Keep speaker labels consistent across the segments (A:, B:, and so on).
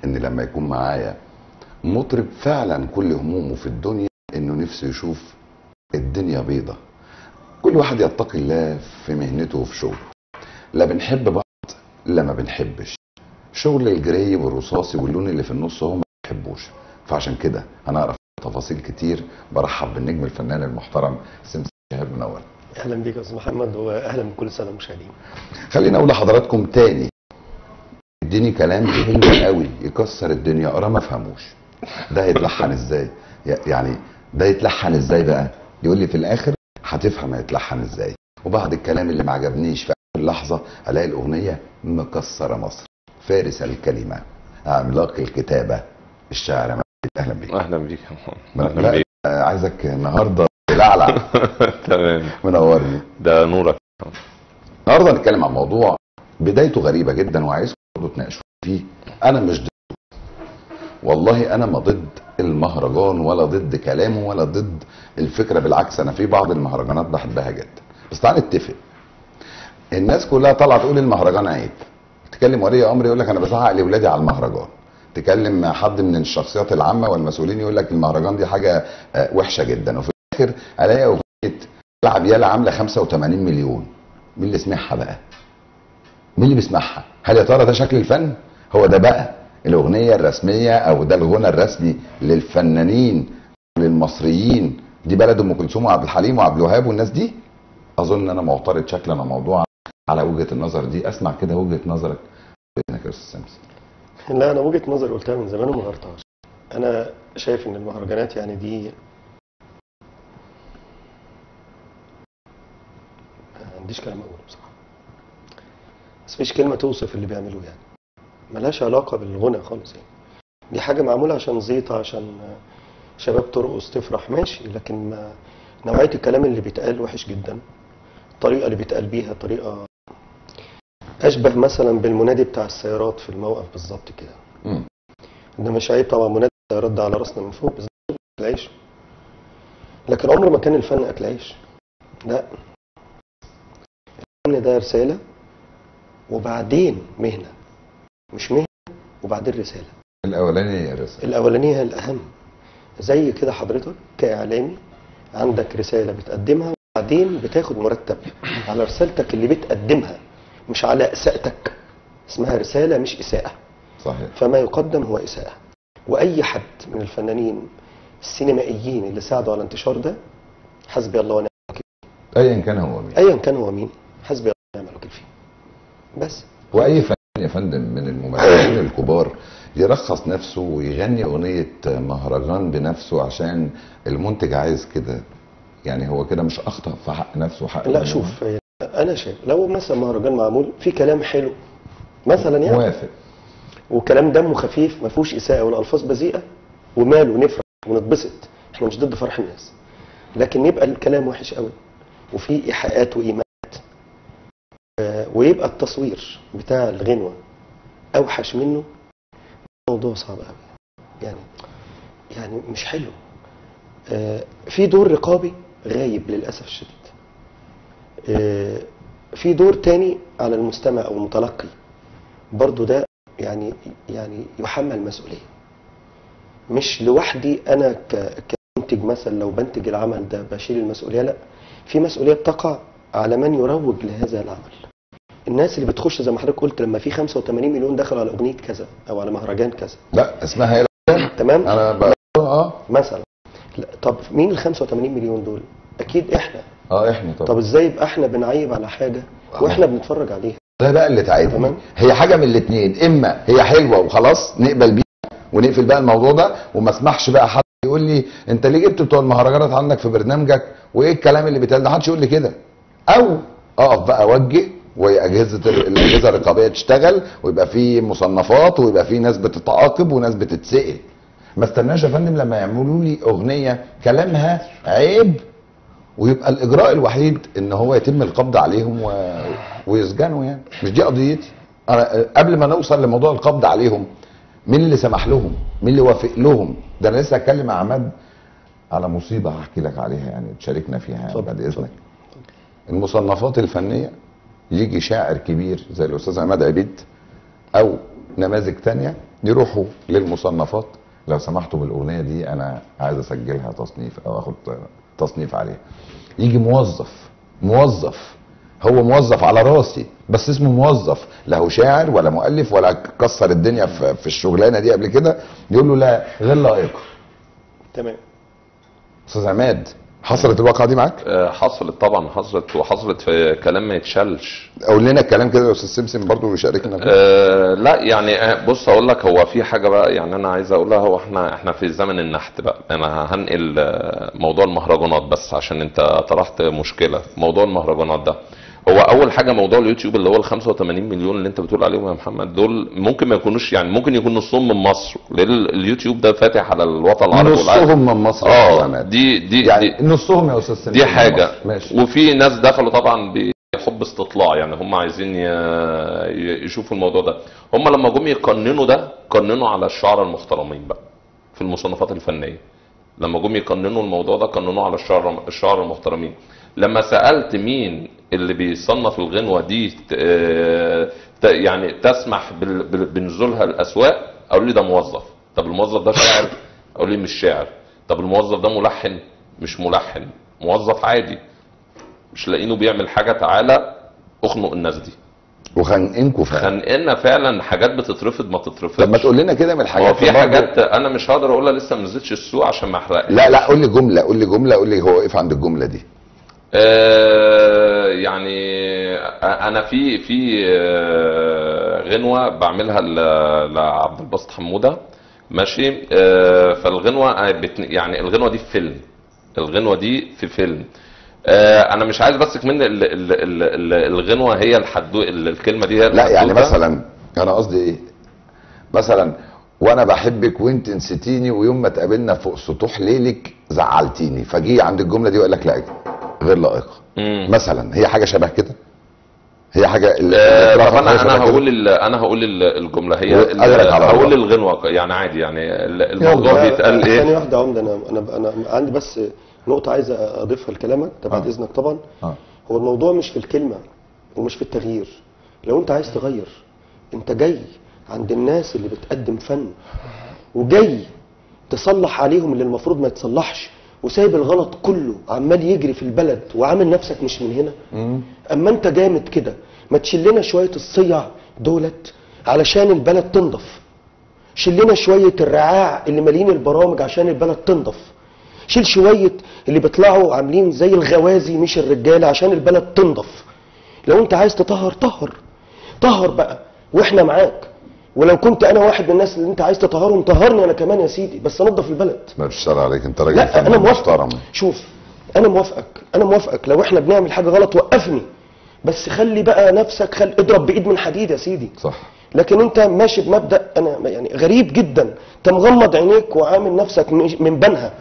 A: ان لما يكون معايا مطرب فعلا كل همومه في الدنيا انه نفسه يشوف الدنيا بيضة كل واحد يتقي الله في مهنته وفي شغله لا بنحب بعض لا ما بنحبش شغل الجراي والرصاصي واللون اللي في النص هو ما بيحبوش فعشان كده انا اعرف تفاصيل كتير برحب بالنجم الفنان المحترم سمسم شهاب منور
B: اهلا بيك يا استاذ محمد واهلا بكل الساده المشاهدين
A: خليني اقول لحضراتكم تاني اديني كلام حلو قوي يكسر الدنيا اقرا ما افهموش ده هيتلحن ازاي يعني ده يتلحن ازاي بقى يقول لي في الاخر هتفهم هيتلحن ازاي وبعد الكلام اللي ما عجبنيش في اخر لحظه الاقي الاغنيه مكسره مصر فارس الكلمه عملاق الكتابه الشاعر مجدي. اهلا بيك
C: اهلا بيك يا محمد اهلا
A: لا
C: بيك
A: آه، عايزك النهارده تلعلع
C: تمام
A: منورني
C: ده نورك
A: النهارده هنتكلم عن موضوع بدايته غريبه جدا وعايزكم برضه تناقشوا فيه انا مش ضد والله انا ما ضد المهرجان ولا ضد كلامه ولا ضد الفكره بالعكس انا في بعض المهرجانات بحبها جدا بس تعال نتفق الناس كلها طالعه تقول المهرجان عيب تكلم ولي امر يقول لك انا بزعق لاولادي على المهرجان تكلم حد من الشخصيات العامه والمسؤولين يقول لك المهرجان دي حاجه آه، وحشه جدا وفي الاخر الاقي اغنيه العب يالا عامله 85 مليون مين اللي سمعها بقى؟ مين اللي بيسمعها؟ هل يا ترى ده شكل الفن؟ هو ده بقى الاغنيه الرسميه او ده الغنى الرسمي للفنانين للمصريين دي بلد ام كلثوم وعبد الحليم وعبد الوهاب والناس دي اظن انا معترض شكلا وموضوعا على وجهه النظر دي اسمع كده وجهه نظرك باذنك يا استاذ سمسم
B: لا انا وجهه نظري قلتها من زمان وما غيرتهاش انا شايف ان المهرجانات يعني دي ما عنديش كلام اقوله بصراحه بس مفيش كلمه توصف اللي بيعملوه يعني ملهاش علاقه بالغنى خالص يعني دي حاجه معموله عشان زيطه عشان شباب ترقص تفرح ماشي لكن ما نوعيه الكلام اللي بيتقال وحش جدا الطريقه اللي بيتقال بيها طريقه اشبه مثلا بالمنادي بتاع السيارات في الموقف بالظبط كده
A: مم.
B: ده مش عيب طبعا منادي السيارات ده على راسنا من فوق بس ده اكل عيش لكن عمر ما كان الفن اكل عيش لا الفن ده رساله وبعدين مهنه مش مهنه وبعدين رساله
A: الاولاني الرسالة
B: الاولانيه هي الاهم زي كده حضرتك كاعلامي عندك رساله بتقدمها وبعدين بتاخد مرتب على رسالتك اللي بتقدمها مش على اساءتك اسمها رساله مش اساءه
A: صحيح
B: فما يقدم هو اساءه واي حد من الفنانين السينمائيين اللي ساعدوا على انتشار ده حسبي الله ونعم
A: ايا كان هو مين
B: ايا كان هو مين حسبي الله ونعم الوكيل فيه بس
A: واي فنان يا فندم من الممثلين الكبار يرخص نفسه ويغني اغنيه مهرجان بنفسه عشان المنتج عايز كده يعني هو كده مش اخطا في حق نفسه وحق
B: لا
A: الجمهور؟
B: شوف انا شايف لو مثلا مهرجان معمول في كلام حلو مثلا يعني
A: موافق
B: وكلام دمه خفيف ما فيهوش اساءه ولا الفاظ بذيئه وماله نفرح ونتبسط احنا مش ضد فرح الناس لكن يبقى الكلام وحش قوي وفي ايحاءات وايماءات آه، ويبقى التصوير بتاع الغنوه اوحش منه موضوع صعب قوي يعني يعني مش حلو آه، في دور رقابي غايب للاسف الشديد آه، في دور تاني على المستمع او المتلقي برضو ده يعني يعني يحمل مسؤوليه مش لوحدي انا ك- كمنتج مثلا لو بنتج العمل ده بشيل المسؤوليه لا في مسؤوليه بتقع على من يروج لهذا العمل الناس اللي بتخش زي ما حضرتك قلت لما في 85 مليون دخلوا على اغنيه كذا او على مهرجان كذا
A: لا اسمها ايه
B: تمام
A: انا بقى اه
B: مثلا لا، طب مين ال 85 مليون دول اكيد احنا
A: اه احنا
B: طب
A: طبعا
B: ازاي يبقى احنا بنعيب على حاجه واحنا بنتفرج عليها
A: ده بقى اللي تعبني
B: تمام.
A: هي حاجه من الاثنين اما هي حلوه وخلاص نقبل بيها ونقفل بقى الموضوع ده وما اسمحش بقى حد يقول لي انت ليه جبت بتوع المهرجانات عندك في برنامجك وايه الكلام اللي بيتقال ده محدش يقول لي كده او اقف بقى اوجه واجهزه ال- الاجهزه الرقابيه تشتغل ويبقى في مصنفات ويبقى في ناس بتتعاقب وناس بتتسال ما استناش يا فندم لما يعملوا لي اغنيه كلامها عيب ويبقى الاجراء الوحيد ان هو يتم القبض عليهم و... ويسجنوا يعني مش دي قضيتي انا قبل ما نوصل لموضوع القبض عليهم مين اللي سمح لهم مين اللي وافق لهم ده انا لسه هتكلم مع عماد على مصيبه هحكي لك عليها يعني تشاركنا فيها يعني
B: اتفضل،
A: بعد
B: اتفضل.
A: اذنك المصنفات الفنيه يجي شاعر كبير زي الاستاذ عماد عبيد او نماذج تانية يروحوا للمصنفات لو سمحتوا بالاغنيه دي انا عايز اسجلها تصنيف او اخد تصنيف عليها يجي موظف موظف هو موظف على راسي بس اسمه موظف لا هو شاعر ولا مؤلف ولا كسر الدنيا في, في الشغلانه دي قبل كده يقول له لا غير لائقه
B: تمام
A: استاذ عماد حصلت الواقعه دي معاك؟
C: آه، حصلت طبعا حصلت وحصلت في كلام ما يتشالش
A: قول لنا الكلام كده يا استاذ سمسم برضه يشاركنا فيه.
C: أه لا يعني آه، بص اقول لك هو في حاجه بقى يعني انا عايز اقولها هو احنا احنا في زمن النحت بقى انا هنقل آه، موضوع المهرجانات بس عشان انت طرحت مشكله موضوع المهرجانات ده هو اول حاجه موضوع اليوتيوب اللي هو ال 85 مليون اللي انت بتقول عليهم يا محمد دول ممكن ما يكونوش يعني ممكن يكون نصهم من مصر لان اليوتيوب ده فاتح على الوطن العربي والعالم
A: نصهم من مصر يا أستاذ
C: اه
A: عماد.
C: دي دي دي
A: يعني نصهم يا استاذ سمسم
C: دي
A: من
C: حاجه
A: مصر. ماشي
C: وفي ناس دخلوا طبعا بحب استطلاع يعني هم عايزين ي- ي- يشوفوا الموضوع ده هم لما جم يقننوا ده قننوا على الشعراء المحترمين بقى في المصنفات الفنيه لما جم يقننوا الموضوع ده قننوه على الشعراء الشعراء المحترمين لما سالت مين اللي بيصنف الغنوه دي ت- آه، ت- يعني تسمح بال- بال- بنزولها الاسواق قالوا لي ده موظف طب الموظف ده شاعر قالوا لي مش شاعر طب الموظف ده ملحن مش ملحن موظف عادي مش لاقينه بيعمل حاجه تعالى اخنق الناس دي
A: وخانقينكوا فعلا
C: خانقنا فعلا حاجات بتترفض ما تترفضش
A: طب ما تقول لنا كده من
C: هو
A: الحاجات
C: في
A: برضه-
C: حاجات انا مش هقدر اقولها لسه ما نزلتش السوق عشان ما احرقش
A: لا لا قول لي جمله قول لي جمله قول لي هو وقف عند الجمله دي
C: آه يعني انا في في آه، غنوه بعملها ل- لعبد الباسط حموده ماشي آه، فالغنوه آه، بت- يعني الغنوه دي في فيلم الغنوه دي في فيلم آه، انا مش عايز بس كمان ال- ال- ال- ال- الغنوه هي الحدو ال- الكلمه دي هي
A: لا يعني
C: الحدوتة.
A: مثلا انا قصدي ايه مثلا وانا بحبك وانت نسيتيني ويوم ما اتقابلنا فوق سطوح ليلك زعلتيني فجي عند الجمله دي وقال لك لا غير لائقه
C: مم.
A: مثلا هي حاجه شبه كده هي حاجه ال-
C: آه،
A: الإطلاق
C: طب انا
A: حاجة شبه
C: انا
A: كده؟
C: هقول ال- انا هقول ال- الجمله هي ال-
A: وأجرك على
C: هقول
A: الله.
C: الغنوه يعني عادي يعني ال- الموضوع
B: لا،
C: بيتقال
B: ثانية
C: ايه
B: واحدة يا عمدة أنا أنا أنا عندي بس نقطة عايز أضيفها لكلامك ده بعد
A: آه.
B: إذنك طبعا
A: آه.
B: هو الموضوع مش في الكلمة ومش في التغيير لو أنت عايز تغير أنت جاي عند الناس اللي بتقدم فن وجاي تصلح عليهم اللي المفروض ما يتصلحش وسايب الغلط كله عمال يجري في البلد وعامل نفسك مش من هنا اما انت جامد كده ما تشيل لنا شويه الصيع دولت علشان البلد تنضف شيل لنا شويه الرعاع اللي مالين البرامج عشان البلد تنضف شيل شويه اللي بيطلعوا عاملين زي الغوازي مش الرجاله عشان البلد تنضف لو انت عايز تطهر طهر طهر بقى واحنا معاك ولو كنت انا واحد من الناس اللي انت عايز تطهرهم طهرني انا كمان يا سيدي بس انضف البلد
A: ما بشتغل عليك انت راجل
B: لا انا
A: فنان
B: موافقك
A: محترم
B: شوف انا موافقك انا موافقك لو احنا بنعمل حاجه غلط وقفني بس خلي بقى نفسك خل... اضرب بايد من حديد يا سيدي
A: صح
B: لكن انت ماشي بمبدا انا يعني غريب جدا انت مغمض عينيك وعامل نفسك مش- من بنها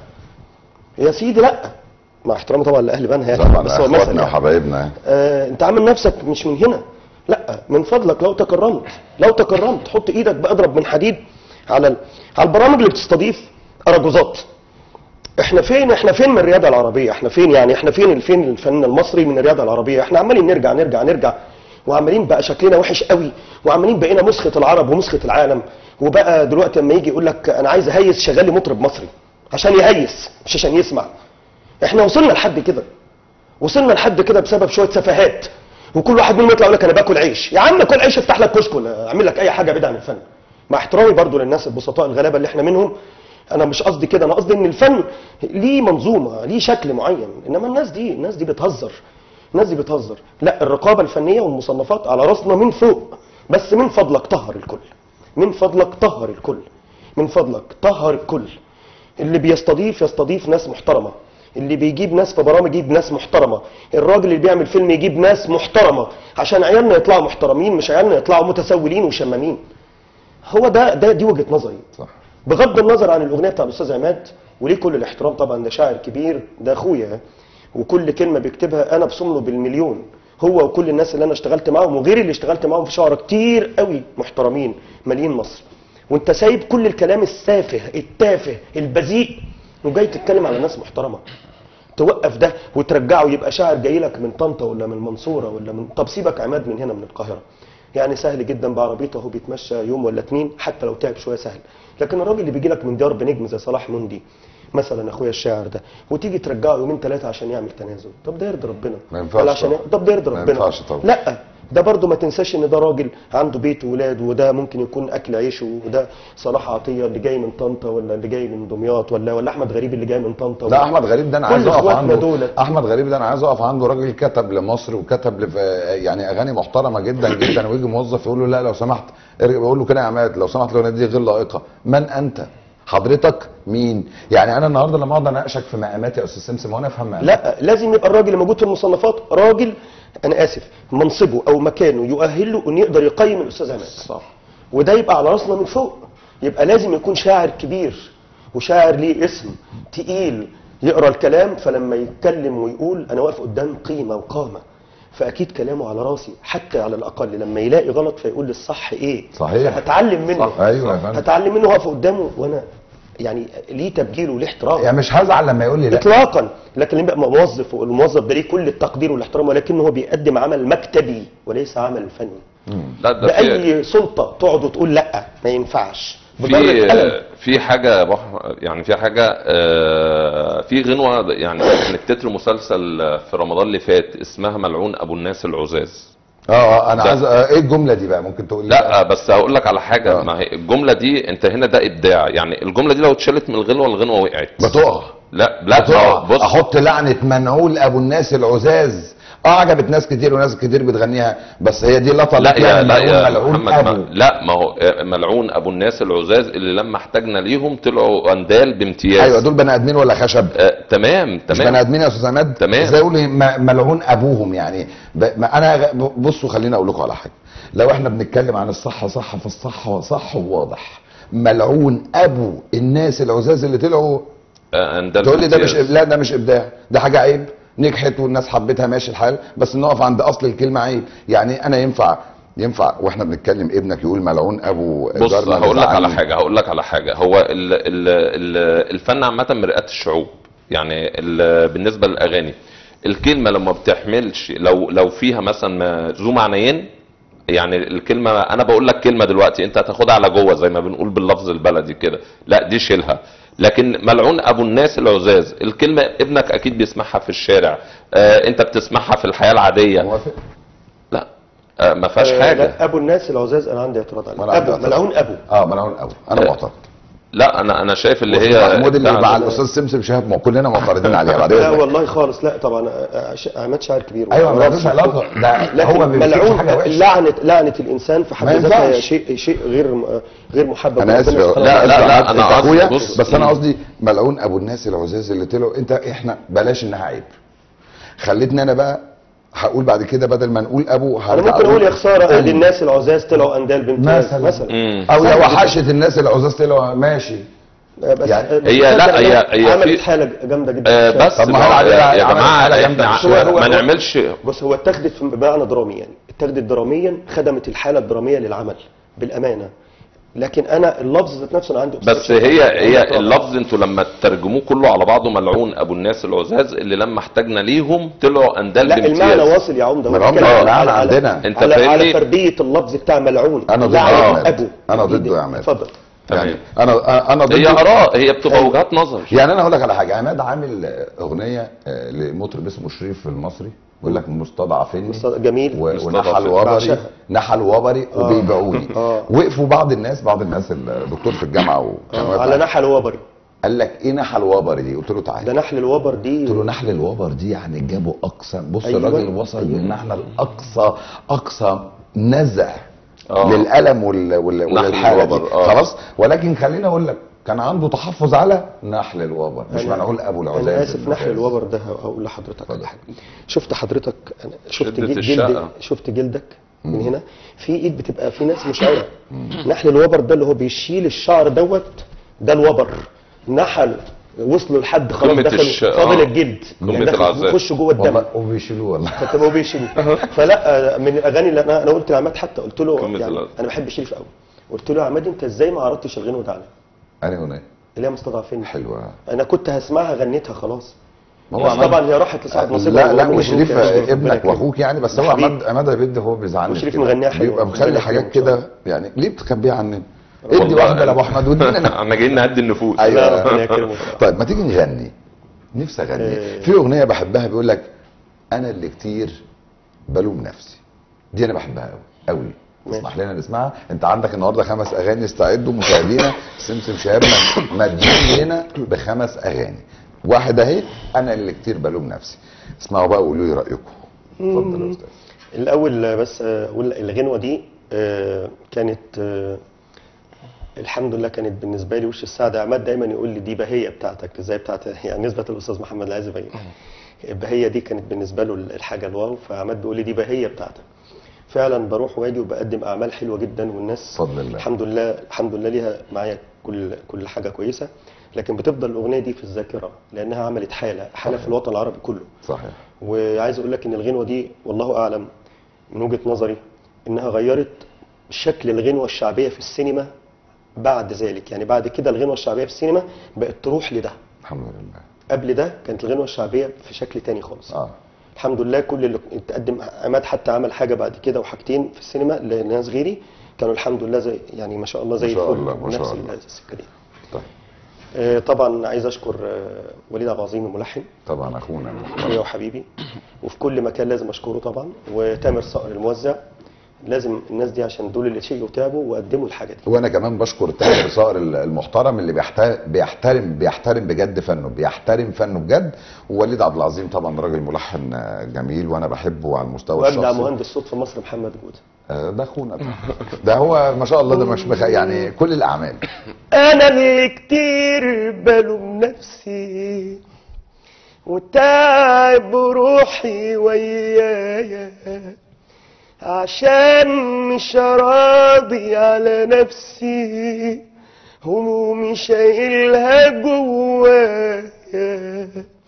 B: يا سيدي لا مع احترامي طبعا لاهل بنها يعني
A: طبعا
B: بس هو مثل
A: اخواتنا
B: يعني.
A: وحبايبنا
B: آه انت عامل نفسك مش من هنا لا من فضلك لو تكرمت لو تكرمت حط ايدك باضرب من حديد على ال... على البرامج اللي بتستضيف اراجوزات احنا فين احنا فين من الرياضه العربيه احنا فين يعني احنا فين فين الفن المصري من الرياضه العربيه احنا عمالين نرجع نرجع نرجع وعمالين بقى شكلنا وحش قوي وعمالين بقينا مسخه العرب ومسخه العالم وبقى دلوقتي لما يجي يقول لك انا عايز اهيس شغال لي مطرب مصري عشان يهيس مش عشان يسمع احنا وصلنا لحد كده وصلنا لحد كده بسبب شويه سفاهات وكل واحد منهم يطلع يقول لك انا باكل عيش يا عم كل عيش افتح لك كشك ولا اعمل لك اي حاجه بعيده عن الفن مع احترامي برضو للناس البسطاء الغلابه اللي احنا منهم انا مش قصدي كده انا قصدي ان الفن ليه منظومه ليه شكل معين انما الناس دي الناس دي بتهزر الناس دي بتهزر لا الرقابه الفنيه والمصنفات على راسنا من فوق بس من فضلك طهر الكل من فضلك طهر الكل من فضلك طهر الكل اللي بيستضيف يستضيف ناس محترمه اللي بيجيب ناس في برامج يجيب ناس محترمه الراجل اللي بيعمل فيلم يجيب ناس محترمه عشان عيالنا يطلعوا محترمين مش عيالنا يطلعوا متسولين وشمامين هو ده ده دي وجهه نظري
A: صح
B: بغض النظر عن الاغنيه بتاع الاستاذ عماد وليه كل الاحترام طبعا ده شاعر كبير ده اخويا وكل كلمه بيكتبها انا بصم له بالمليون هو وكل الناس اللي انا اشتغلت معاهم وغير اللي اشتغلت معاهم في شعراء كتير قوي محترمين مالين مصر وانت سايب كل الكلام السافه التافه البذيء وجاي تتكلم على ناس محترمه توقف ده وترجعه يبقى شاعر جاي لك من طنطا ولا من المنصوره ولا من طب سيبك عماد من هنا من القاهره يعني سهل جدا بعربيته اهو بيتمشى يوم ولا اتنين حتى لو تعب شويه سهل لكن الراجل اللي بيجي لك من ديار بنجم زي صلاح مندي مثلا اخويا الشاعر ده وتيجي ترجعه يومين ثلاثه عشان يعمل تنازل طب ده يرضي ربنا
A: ما ينفعش
B: ولا عشان
A: طبعا.
B: طب ده يرضي
A: ما
B: ربنا
A: ينفعش طبعا.
B: لا ده برضه ما تنساش ان ده راجل عنده بيت وولاد وده ممكن يكون اكل عيشه وده صلاح عطيه اللي جاي من طنطا ولا اللي جاي من دمياط ولا ولا احمد غريب اللي جاي من طنطا
A: لا احمد غريب ده انا
B: كل
A: عايز اقف
B: إخواتنا
A: عنده
B: دولت.
A: احمد غريب ده انا عايز اقف عنده راجل كتب لمصر وكتب لف... يعني اغاني محترمه جدا جدا ويجي موظف يقول له لا لو سمحت ارجع بيقول له كده يا عماد لو سمحت لو دي غير لائقه من انت حضرتك مين يعني انا النهارده لما اقعد اناقشك في مقاماتي يا استاذ سمسم وانا افهم مقاماتي
B: لا لازم يبقى الراجل اللي موجود في المصنفات راجل انا اسف منصبه او مكانه يؤهله ان يقدر يقيم الاستاذ عماد
C: صح
B: وده يبقى على راسنا من فوق يبقى لازم يكون شاعر كبير وشاعر ليه اسم تقيل يقرا الكلام فلما يتكلم ويقول انا واقف قدام قيمه وقامه فاكيد كلامه على راسي حتى على الاقل لما يلاقي غلط فيقول لي الصح ايه
A: صحيح.
B: هتعلم منه
C: صح.
A: ايوه يا فندم
B: هتعلم منه واقف قدامه وانا يعني ليه تبجيل وليه احترام
A: يعني مش هزعل لما يقول لي لا
B: اطلاقا لكن لما يبقى موظف والموظف ده ليه كل التقدير والاحترام ولكنه هو بيقدم عمل مكتبي وليس عمل فني
C: لا ده في
B: باي سلطه تقعد وتقول لا ما ينفعش بضرب
C: في
B: قلم
C: في حاجه يا بحر يعني في حاجه آه، في غنوه يعني كانت تتر مسلسل في رمضان اللي فات اسمها ملعون ابو الناس العزاز
A: اه اه انا
C: ده-
A: عايز آه، ايه الجمله دي بقى ممكن تقول لي
C: لا بس هقول لك على حاجه
A: آه.
C: ما هي الجمله دي انت هنا ده ابداع يعني الجمله دي لو اتشالت من الغنوه الغنوه وقعت
A: بتقع
C: لا لا
A: بتقع
C: بص
A: احط لعنه منعول ابو الناس العزاز اه عجبت ناس كتير وناس كتير بتغنيها بس هي دي لطه
C: لا يا لا يا
A: ملعون
C: محمد
A: ابو
C: ما لا ما هو آه، ملعون ابو الناس العزاز اللي لما احتاجنا ليهم طلعوا اندال بامتياز
A: ايوه دول بني ادمين ولا خشب
C: آه تمام
A: مش بني
C: تمام
A: ادمين يا استاذ عماد
C: تمام.
A: ازاي يقول لي م- ملعون ابوهم يعني ب... ما انا غ- بصوا خليني اقول لكم على حاجه لو احنا بنتكلم عن الصح صح فالصح صح وواضح ملعون ابو الناس العزاز اللي طلعوا
C: آه اندال
A: تقول لي ده مش
C: بامتياز.
A: لا ده مش ابداع ده حاجه عيب نجحت والناس حبتها ماشي الحال بس نقف عند اصل الكلمه عيب يعني انا ينفع ينفع واحنا بنتكلم ابنك يقول ملعون ابو
C: بص
A: جارنا اللي
C: هقول لك على
A: زعلني.
C: حاجه هقول لك على حاجه هو ال ال ال الفن عامه مرآة الشعوب يعني ال- بالنسبه للاغاني الكلمه لما بتحملش لو لو فيها مثلا ما- ذو معنيين يعني الكلمه انا بقول لك كلمه دلوقتي انت هتاخدها على جوه زي ما بنقول باللفظ البلدي كده لا دي شيلها لكن ملعون ابو الناس العزاز الكلمه ابنك اكيد بيسمعها في الشارع آه انت بتسمعها في الحياه العاديه
A: موافق
C: لا آه ما فيهاش
B: آه،
C: حاجه
B: لا، ابو الناس العزاز انا عندي اعتراض
A: ما أنا
B: عليه
A: عندي
B: ابو
A: اعتراض.
B: ملعون ابو
A: اه ملعون ابو انا
C: آه.
A: معترض
C: لا انا انا شايف اللي هي
A: محمود اللي
C: بتاع-
A: مع الاستاذ سمسم شهاب ما كلنا معترضين عليها بعد
B: لا
A: اذنك
B: والله خالص لا طبعا آه، آه، ش- عماد شاعر كبير
A: ايوه ما لهوش علاقه ده
B: لكن
A: هو ما بيكتبش
B: ملعون
A: حاجه وحشه
B: لعنه لعنه الانسان في حد
A: ما
B: ذاتها
A: ينفعش.
B: شيء شيء غير غير محبب
A: انا اسف
B: ربنا سبحانه
C: لا،
B: وتعالى.
C: لا، لا،
A: أنت
C: أنا قصدي-
A: اخويا
C: بص.
A: بس انا
C: مم.
A: قصدي ملعون ابو الناس العزاز اللي طلعوا انت احنا بلاش انها عيب خلتني انا بقى هقول بعد كده بدل ما نقول ابو
B: انا
A: هرجع
B: ممكن اقول يا خساره
A: أبو.
B: ادي الناس العزاز طلعوا اندال بامتياز
A: مثلا.
B: مثلا
C: مم.
A: او لو
B: سهل جدا.
A: وحشت الناس العزاز طلعوا ماشي
B: بس
A: يعني
B: بس
C: هي- لا،
B: تصدق
C: هي-
B: إنها
C: هي
B: عملت
C: في-
B: حاله جامده جدا
C: آه
B: في الشارع.
C: بس
A: طب ما
C: ما
A: هو
C: هو
A: عليها-
C: يا
A: عملت
C: جماعه
A: حالة جامدة
C: احنا
A: في الشارع.
C: عشان
B: هو-
C: ما
B: هو-
C: نعملش
B: بص هو اتخذت في بمعنى درامي يعني اتخذت دراميا خدمت الحاله الدراميه للعمل بالامانه لكن انا اللفظ ذات نفسه انا عندي
C: بس
B: obsession.
C: هي هي
B: عندي
C: اللفظ انتوا لما تترجموه كله على بعضه ملعون ابو الناس العزاز اللي لما احتاجنا ليهم طلعوا اندال
B: لا المعنى
C: بامتياز
B: واصل يا عمده هو
A: من عمر
B: بيتكلم
A: المعنى
B: على- على-
A: عندنا.
C: انت
B: على, على
C: فاهمني؟
B: تربيه اللفظ بتاع ملعون
A: أنا ضد
B: لعنة
A: يا عماد.
B: ابو
A: أنا ضده يا عماد.
B: اتفضل
A: يعني
C: تمام.
A: انا انا ضد
C: هي اراء هي بتبقى
B: أيوة.
C: وجهات نظر
A: يعني انا هقول لك على حاجه عماد عامل آه، اغنيه آه، لمطرب اسمه شريف المصري بيقول لك مستضعفين
B: مستض- جميل.
A: و-
C: مستضعفين.
A: ونحل وبري
B: بعشقها.
A: نحل وبري وبيبيعوني
B: آه.
A: وقفوا بعض الناس بعض الناس الدكتور في الجامعه وكان واقف
B: على
A: معايا.
B: نحل وبري
A: قال لك ايه نحل وبري دي قلت له
B: ده
A: تعالى
B: نحل الوبر دي
A: قلت له نحل الوبر دي يعني جابوا اقصى بص
B: أيوة.
A: الراجل وصل
B: أيوة.
A: من نحله الاقصى اقصى نزع
C: آه.
A: للالم وال... وال...
C: نحل
A: والحاله دي
C: الوبر، آه.
A: خلاص ولكن خليني اقول لك كان عنده تحفظ على نحل الوبر مش
B: أنا-
A: منعول ابو العزاز
B: انا اسف نحل
A: العزاز.
B: الوبر ده هقول لحضرتك على حاجه شفت حضرتك أنا شفت
C: شدة
B: جلد
C: الشقة.
B: جلد شفت جلدك من هنا في ايد بتبقى في ناس مشعره نحل الوبر ده اللي هو بيشيل الشعر دوت ده الوبر نحل وصلوا لحد خلاص
C: قمة
B: دخلوا
C: الش-
B: فاضل
C: آه.
B: الجلد
C: قمة
B: يعني دخل-
C: العذاب.
B: يخشوا جوه الدم
A: والله وبيشيلوه والله
B: فتبقوا بيشيلوا فلا آه، من الاغاني اللي انا انا قلت لعماد حتى قلت له
C: قمة
B: يعني
C: العذاب.
B: انا بحب شريف قوي قلت له يا عماد انت ازاي ما عرضتش الغنوه ده عليا
A: انا اغنيه
B: اللي هي مستضعفين
A: حلوه
B: انا كنت هسمعها غنيتها خلاص
A: ما هو
B: بس
A: عماد-
B: طبعا هي راحت لصاحب نصيبها
A: لا لا
B: ومبروك
A: وشريف
B: يا شريف، ربنا
A: ابنك
B: يكرمك.
A: واخوك يعني بس هو
B: حبيبي.
A: عماد عماد عبيد هو بيزعلني
B: وشريف
A: كده.
B: مغنيها حلو.
A: بيبقى
B: ربنا
A: مخلي
B: يكرمه
A: حاجات
B: إن شاء
A: كده يعني ليه بتخبيها عننا؟ ادي
C: والله
A: واحده لابو احمد وادينا أنا.
C: احنا جايين نهدي النفوس
B: لا،
A: ايوه
B: ربنا يكرمه.
A: طيب ما تيجي نغني نفسي اغني
B: إيه.
A: في اغنيه بحبها بيقول لك انا اللي كتير بلوم نفسي دي انا بحبها قوي قوي
B: ماشي.
A: اسمح لنا نسمعها انت عندك النهارده خمس اغاني استعدوا مشاهدينا سمسم شهاب مدين لنا بخمس اغاني واحد اهي انا اللي كتير بلوم نفسي اسمعوا بقى وقولوا لي رايكم اتفضل يا استاذ
B: الاول آه، بس آه، اقول الغنوه دي آه، كانت آه، الحمد لله كانت بالنسبه لي وش السعاده عماد دايما يقول لي دي بهيه بتاعتك ازاي بتاعت يعني نسبه للاستاذ محمد العازب بهيه البهيه دي كانت بالنسبه له الحاجه الواو فعماد بيقول لي دي بهيه بتاعتك فعلا بروح واجي وبقدم اعمال حلوه جدا والناس
A: بفضل الله.
B: الحمد لله الحمد لله ليها معايا كل كل حاجه كويسه لكن بتفضل الاغنيه دي في الذاكره لانها عملت حاله حاله في الوطن العربي كله
A: صحيح
B: وعايز اقول لك ان الغنوه دي والله اعلم من وجهه نظري انها غيرت شكل الغنوه الشعبيه في السينما بعد ذلك يعني بعد كده الغنوه الشعبيه في السينما بقت تروح لده
A: الحمد لله
B: قبل ده كانت الغنوه الشعبيه في شكل تاني خالص
A: اه
B: الحمد لله كل اللي تقدم عماد حتى عمل حاجه بعد كده وحاجتين في السينما لناس غيري كانوا الحمد لله زي يعني ما شاء الله زي
A: ما شاء
B: الفل
A: الله، ما شاء
B: نفس
A: الله.
B: السكه دي
A: طيب
B: آه، طبعا عايز اشكر آه، وليد عبد العظيم الملحن
A: طبعا اخونا
B: اخويا وحبيبي وفي كل مكان لازم اشكره طبعا وتامر صقر الموزع لازم الناس دي عشان دول اللي شيء وتعبوا وقدموا الحاجه دي
A: وانا كمان بشكر تامر صقر المحترم اللي بيحترم بيحترم بيحترم بجد فنه بيحترم فنه بجد ووليد عبد العظيم طبعا راجل ملحن جميل وانا بحبه على المستوى
B: وابدع
A: الشخصي
B: مهندس صوت في مصر محمد جوده
A: آه، ده اخونا ده. ده هو ما شاء الله ده مش مخ... يعني كل الاعمال
B: انا اللي كتير بلوم نفسي وتعب روحي ويايا عشان مش راضي على نفسي همومي شايلها جوايا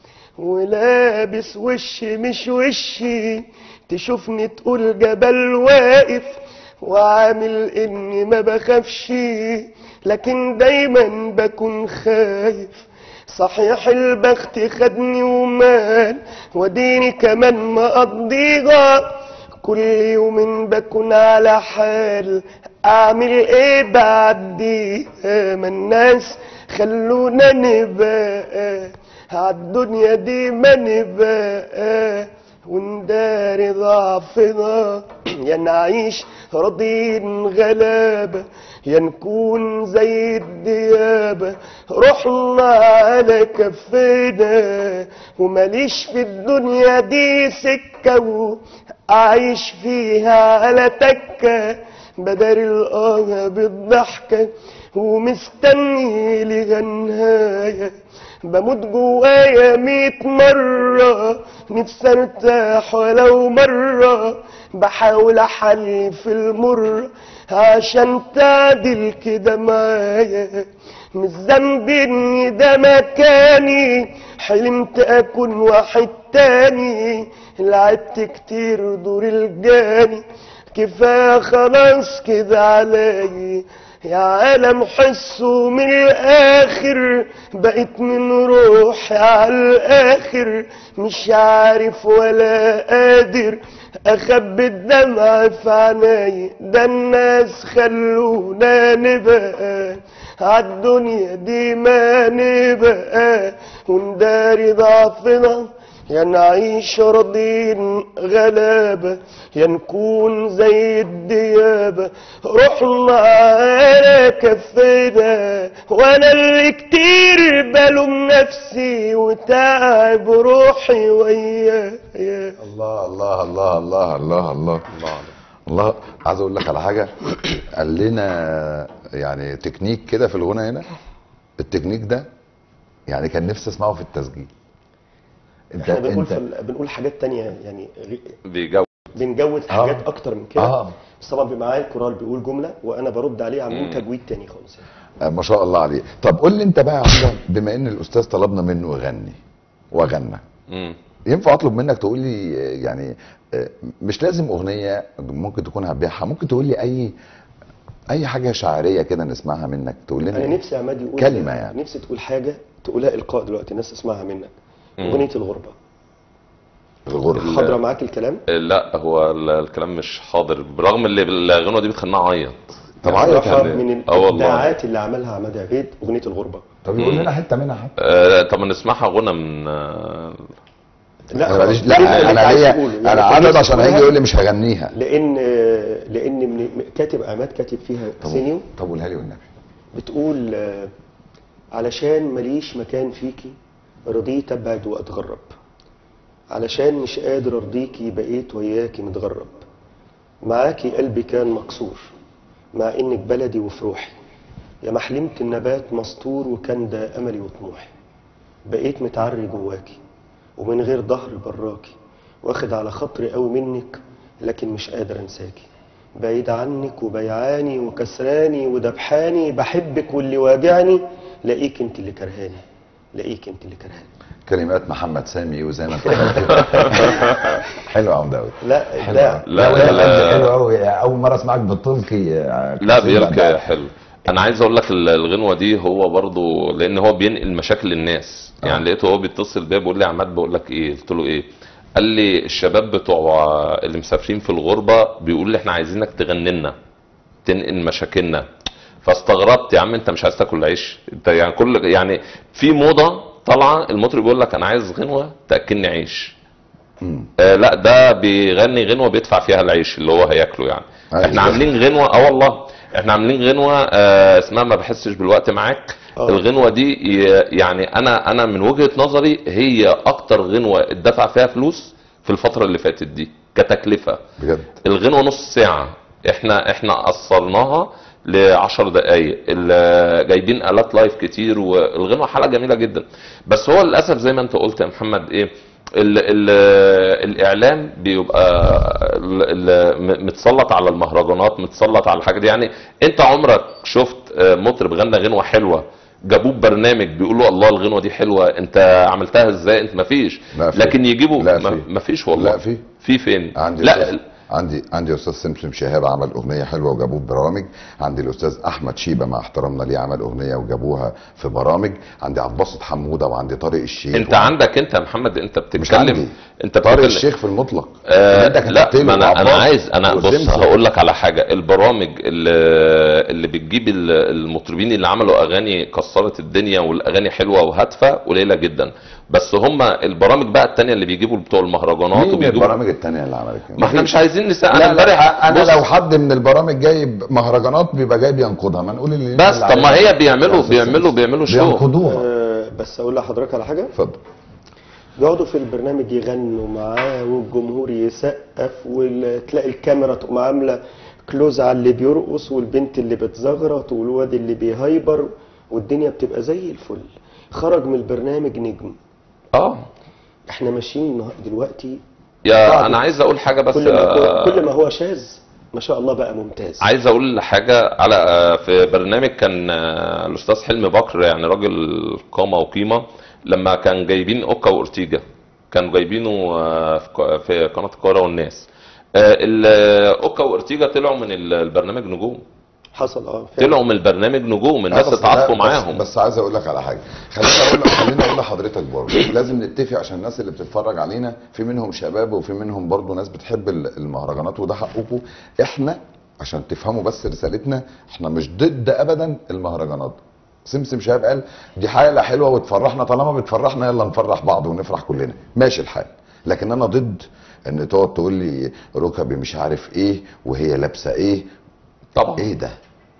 B: ولابس وشي مش وشي تشوفني تقول جبل واقف وعامل اني ما بخافش لكن دايما بكون خايف صحيح البخت خدني ومال وديني كمان مقضيها كل يوم بكون على حال اعمل ايه بعديها ما الناس خلونا نبقى عالدنيا دي ما نبقى ونداري ضعفنا يا نعيش راضين غلابة يا نكون زي الديابة رحنا على كفنا وماليش في الدنيا دي سكة وأعيش فيها على تكة بدل الآه بالضحكة ومستني لها نهاية بموت جوايا ميت مرة نفسي ارتاح ولو مرة بحاول احل في المر عشان تعدل كده معايا مش ذنبي ان ده مكاني حلمت اكون واحد تاني لعبت كتير دور الجاني كفايه خلاص كده عليا يا عالم حسه من الاخر بقيت من روحي على الاخر مش عارف ولا قادر اخبي الدمع في عيني ده الناس خلونا نبقى عالدنيا دي ما نبقى ونداري ضعفنا يا نعيش راضين غلابة يا نكون زي الديابة رحنا على كفنا وانا اللي كتير بلوم نفسي وتعب روحي ويايا
A: الله الله الله الله الله الله الله عايز اقول لك على حاجه قال لنا يعني تكنيك كده في الغنى هنا التكنيك ده يعني كان نفسي اسمعه في التسجيل انت
B: احنا بنقول
A: انت
B: في ال- بنقول حاجات تانية يعني غ-
C: بيجو
B: بنجود
A: آه.
B: حاجات اكتر من كده
A: آه.
B: بس طبعا بيبقى معايا الكورال بيقول جمله وانا برد عليه عاملين تجويد تاني خالص يعني.
A: آه، ما شاء الله عليه طب قول لي انت بقى يا عمده بما ان الاستاذ طلبنا منه يغني وغنى
C: مم.
A: ينفع اطلب منك تقول لي آه، يعني آه، مش لازم اغنيه ممكن تكون هتبيعها ممكن تقول لي اي اي حاجه شعريه كده نسمعها منك تقول لنا
B: انا
A: إيه؟
B: نفسي يا عماد يقول
A: كلمة يعني.
B: نفسي تقول حاجه تقولها القاء دلوقتي الناس تسمعها منك
C: مم.
B: اغنيه الغربه
A: الغربه
B: حاضره معاك الكلام
C: لا هو ال- الكلام مش حاضر برغم اللي الغنوه دي بتخليني اعيط
A: طب عيط
B: صراحة
A: يعني
B: من
C: اه والله
B: الابداعات اللي عملها عماد عبيد اغنيه الغربه
A: طب يقول لنا حته منها حتى
C: آه، طب نسمعها غنى من آه،
B: لا
A: أنا ماليش-
B: خلاص، اللي
A: لا
B: أنت
A: انا
B: عايز
A: ليا
B: تقوله.
A: انا
B: يعني
A: عدد
B: كنت
A: عشان هيجي
B: تقولها
A: يقول لي مش هغنيها
B: لان لان من كاتب عماد كاتب فيها سينيو
A: طب قولها لي والنبي
B: بتقول آه، علشان ماليش مكان فيكي رضيت ابعد واتغرب علشان مش قادر ارضيكي بقيت وياكي متغرب معاكي قلبي كان مكسور مع انك بلدي وفي روحي يا ما حلمت النبات مستور وكان ده املي وطموحي بقيت متعري جواكي ومن غير ظهر براكي واخد على خاطري قوي منك لكن مش قادر انساكي بعيد عنك وبيعاني وكسراني ودبحاني بحبك واللي واجعني لاقيك انت اللي كرهاني لاقيك انت اللي كرهاني
A: كلمات محمد سامي وزي ما انت قلت حلو يا عم داود
B: لا
A: حلو
B: ده
A: أوي.
C: لا،
A: ولا
C: لا، لا.
A: حلو قوي اول مره اسمعك بتلقي
C: لا بيلقى حلو انا عايز اقول لك ال- الغنوه دي هو برضو لان هو بينقل مشاكل للناس
A: آه.
C: يعني لقيته هو بيتصل بيا بيقول لي يا عماد بقول لك ايه قلت له ايه قال لي الشباب بتوع اللي مسافرين في الغربه بيقول لي احنا عايزينك تغني لنا تنقل مشاكلنا فاستغربت يا عم انت مش عايز تاكل عيش انت يعني كل يعني في موضه طالعه المطرب بيقول لك انا عايز غنوه تاكلني عيش
A: مم.
C: آه لا ده بيغني غنوه بيدفع فيها العيش اللي هو هياكله يعني
A: أيوة.
C: احنا عاملين غنوه اه والله احنا عاملين غنوه آه اسمها ما بحسش بالوقت معاك
B: آه.
C: الغنوه دي ي- يعني انا انا من وجهه نظري هي اكتر غنوه اتدفع فيها فلوس في الفتره اللي فاتت دي كتكلفه
A: بجد
C: الغنوه نص ساعه احنا احنا قصرناها ل 10 دقائق ال- جايبين الات لايف كتير والغنوه حلقه جميله جدا بس هو للاسف زي ما انت قلت يا محمد ايه ال ال الاعلام بيبقى ال- ال- م- متسلط على المهرجانات متسلط على الحاجه دي يعني انت عمرك شفت آه، مطرب غنى غنوه حلوه جابوه ببرنامج بيقولوا الله الغنوه دي حلوه انت عملتها ازاي انت مفيش
A: لا في.
C: لكن يجيبوا
A: لا
C: ما-
A: في.
C: مفيش والله
A: لا في.
C: في فين
A: عندي
C: لا
A: أستاذ عندي عندي استاذ سمسم شهاب عمل اغنيه حلوه وجابوه في برامج عندي الاستاذ احمد شيبه مع احترامنا ليه عمل اغنيه وجابوها في برامج عندي عبد الباسط حموده وعندي طارق الشيخ
C: انت عندك انت يا محمد انت
A: مش
C: بتتكلم
A: عندي
C: انت
A: طارق
C: بتتكلم
A: الشيخ في المطلق
C: آه
A: اللي انت
C: لا
A: كتبت له
C: ما انا انا
A: وعباس
C: عايز انا بص
A: وسمسم.
C: هقول لك على حاجه البرامج اللي اللي بتجيب ال- المطربين اللي عملوا اغاني كسرت الدنيا والاغاني حلوه وهادفه قليله جدا بس هم البرامج بقى التانية اللي بيجيبوا بتوع المهرجانات
A: مين
C: وبيجيبوا
A: البرامج التانية اللي عملت كده؟
C: ما احنا مش عايزين نسال
A: لا
C: انا
A: لا
C: امبارح
A: انا
C: بص،
A: لو حد من البرامج جايب مهرجانات بيبقى جاي بينقضها ما نقول اللي
C: بس
A: اللي
C: طب ما
A: علينا.
C: هي بيعملوا
A: يا أستاذ
C: بيعملوا
A: سمسم.
C: بيعملوا شو
A: بينقضوها
B: آه، بس اقول لحضرتك على حاجه
A: اتفضل
B: بيقعدوا في البرنامج يغنوا معاه والجمهور يسقف وتلاقي الكاميرا تقوم عامله كلوز على اللي بيرقص والبنت اللي بتزغرط والواد اللي بيهايبر والدنيا بتبقى زي الفل خرج من البرنامج نجم
C: اه
B: احنا ماشيين النها- دلوقتي
C: يا
B: بعد-
C: انا عايز اقول حاجه بس
B: كل ما هو
C: آه،
B: كل ما هو شاذ ما شاء الله بقى ممتاز
C: عايز اقول حاجه على آه، في برنامج كان آه، الاستاذ حلمي بكر يعني راجل قامه وقيمه لما كان جايبين اوكا واورتيجا كانوا جايبينه آه، في ق- في قناه القاهره والناس آه، ال- آه، اوكا واورتيجا طلعوا من ال- البرنامج نجوم
B: حصل اه فعلا.
C: طلعوا من البرنامج نجوم الناس
A: آه، بس
C: اتعاطفوا
A: لا،
C: معاهم
A: بس, بس عايز اقول لك على حاجه خليني اقول لك خليني اقول لحضرتك برضه لازم نتفق عشان الناس اللي بتتفرج علينا في منهم شباب وفي منهم برضه ناس بتحب ال- المهرجانات وده حقكم احنا عشان تفهموا بس رسالتنا احنا مش ضد ابدا المهرجانات سمسم شهاب قال دي حاله حلوه وتفرحنا طالما بتفرحنا يلا نفرح بعض ونفرح كلنا ماشي الحال لكن انا ضد ان تقعد تقول لي ركبي مش عارف ايه وهي لابسه ايه
C: طبعا
A: ايه ده؟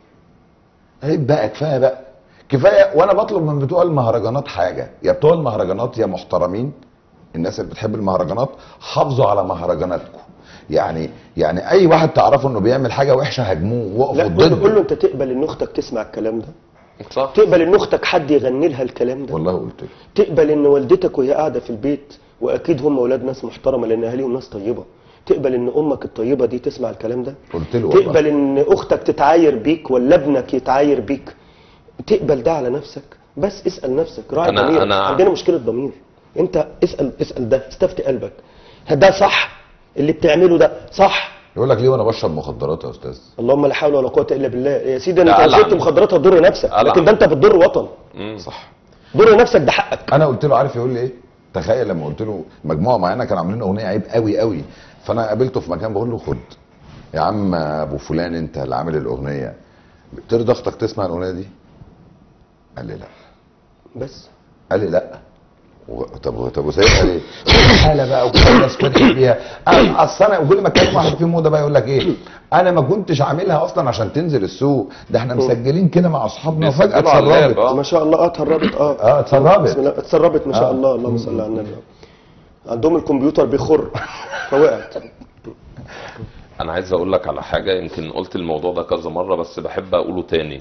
A: عيب بقى كفايه بقى كفايه وانا بطلب من بتوع المهرجانات حاجه يا بتوع المهرجانات يا محترمين الناس اللي بتحب المهرجانات حافظوا على مهرجاناتكم يعني يعني اي واحد تعرفه انه بيعمل حاجه وحشه هاجموه
B: لا
A: وقفوا
B: قول له, قول له
A: ضده
B: انت تقبل ان اختك تسمع الكلام ده
C: صح
B: تقبل ان اختك حد يغني لها الكلام ده
A: والله قلت له
B: تقبل ان والدتك وهي قاعده في البيت واكيد هم اولاد ناس محترمه لان اهاليهم ناس طيبه تقبل ان امك الطيبه دي تسمع الكلام ده
A: قلت له والله
B: تقبل ان اختك تتعاير بيك ولا ابنك يتعاير بيك تقبل ده على نفسك بس اسال نفسك راعي
C: أنا-
B: ضمير
C: أنا-
B: عندنا مشكله ضمير انت اسال اسال ده استفتي قلبك ده صح اللي بتعمله ده صح
A: يقول لك ليه وانا بشرب مخدرات يا استاذ
B: اللهم لا حول ولا قوه الا بالله يا سيدي انت
C: لا،
B: لو
C: ألعن.
B: شربت مخدرات هتضر نفسك
C: ألعن.
B: لكن ده انت بتضر وطن
C: مم.
A: صح
B: ضر نفسك ده حقك
A: انا قلت له عارف يقول لي ايه تخيل لما قلت له مجموعه معينه كانوا عاملين اغنيه عيب قوي قوي فانا قابلته في مكان بقول له خد يا عم ابو فلان انت اللي عامل الاغنيه ترضى اختك تسمع الاغنيه دي قال لي لا
B: بس
A: قال لي لا و- طب طب وسايبها ليه؟ حاله بقى وكل الناس فرحت بيها انا اصل انا وكل ما اتكلم واحد في موضه بقى يقول لك ايه؟ انا ما كنتش عاملها اصلا عشان تنزل السوق ده احنا مسجلين كده مع اصحابنا وفجاه
C: بيسجلوا على اللاب،
A: اتسربت
C: آه.
B: ما شاء الله اه اتهربت اه
A: اه اتسربت
B: بسم الله اتسربت ما شاء
A: آه.
B: الله اللهم صل على النبي عندهم الكمبيوتر بيخر فوقعت
C: انا عايز اقول لك على حاجه يمكن قلت الموضوع ده كذا مره بس بحب اقوله تاني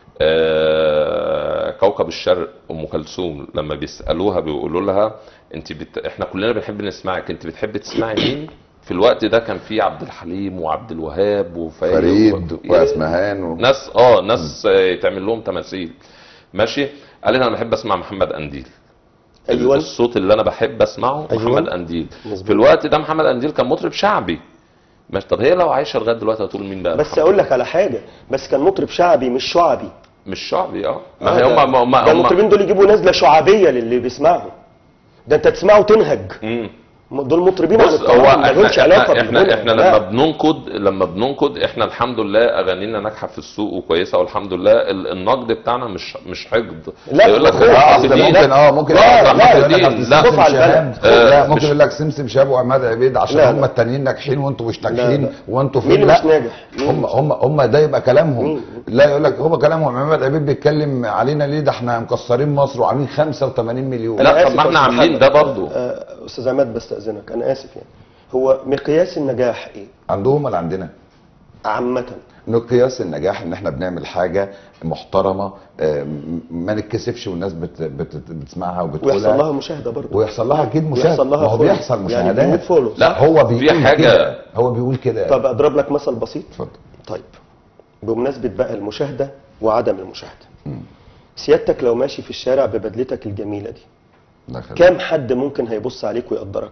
C: آه كوكب الشرق ام كلثوم لما بيسالوها بيقولوا لها انت بت... احنا كلنا بنحب نسمعك انت بتحبي تسمعي مين في الوقت ده كان في عبد الحليم وعبد الوهاب وفايد
A: فريد
C: و...
A: واسمهان و...
C: ناس اه ناس آه، يتعمل لهم تماثيل ماشي قال انا بحب اسمع محمد قنديل
B: ايوه
C: الصوت اللي انا بحب اسمعه
B: أيوة.
C: محمد قنديل
B: مظبوط.
C: في الوقت ده محمد قنديل كان مطرب شعبي ماشي طب هي لو عايشه لغايه دلوقتي هتقول مين بقى
B: بس اقول لك على حاجه بس كان مطرب شعبي مش شعبي
C: مش شعبي اه
B: آه،
C: ما هي
B: ده-
C: هم هم
B: ده
C: هم
B: المطربين دول يجيبوا نزله شعبيه للي بيسمعهم ده انت تسمعه تنهج
C: مم.
B: دول مطربين عن
C: بص
B: الطرب،
C: هو
B: ما
C: احنا
B: لهمش علاقه
C: احنا احنا,
B: بالغنى.
C: احنا
B: لا.
C: لما بننقد لما بننقد احنا الحمد لله اغانينا ناجحه في السوق وكويسه والحمد لله ال- النقد بتاعنا مش مش حقد
B: لا،
C: يقول لك
B: خوف.
A: اه اصل
C: حاسدين.
A: ممكن اه ممكن
B: لا،
A: لا
B: لا،
A: ممكن يقول لك
C: لا،
A: أصل
B: خوف على
A: سمسم
B: البلد.
A: شهاب
C: آه،
A: لا ممكن
C: مش-
A: يقول لك سمسم شهاب وعماد عبيد عشان
B: لا،
A: هم
B: لا.
A: التانيين ناجحين وانتوا مش
B: لا،
A: ناجحين
B: لا.
A: وانتوا
B: مين
A: فين
B: اللي
A: لا
B: مش ناجح؟ مين
A: هم هم هم ده يبقى كلامهم
B: مين؟
A: لا يقول لك هو كلامهم عماد عبيد بيتكلم علينا ليه ده احنا مكسرين مصر وعاملين 85 مليون
C: لا،
B: أنا
C: طب ما
B: آسف
C: احنا
B: يا أستاذ
C: عاملين
B: محمد.
C: ده برضو.
B: آه، استاذ عماد بستاذنك انا اسف يعني هو مقياس النجاح ايه
A: عندهم ولا عندنا؟
B: عامه
A: مقياس النجاح ان احنا بنعمل حاجه محترمه آه، م- ما نتكسفش والناس بت بت بتسمعها
B: ويحصل لها
A: وبتقولها
B: مشاهده برضه
A: ويحصل لها اكيد مشاهده
B: ويحصل لها
A: ما هو
B: فولو.
A: بيحصل
B: يعني
A: مشاهدات
B: بيجيب فولو
C: لا،
A: هو
C: في
A: بيقول
C: حاجة-
A: كده هو بيقول كده
B: طب اضرب لك مثل بسيط
A: اتفضل
B: طيب بمناسبة بقى المشاهدة وعدم المشاهدة سيادتك لو ماشي في الشارع ببدلتك الجميلة دي
A: الله يخليك.
B: كام حد ممكن هيبص عليك ويقدرك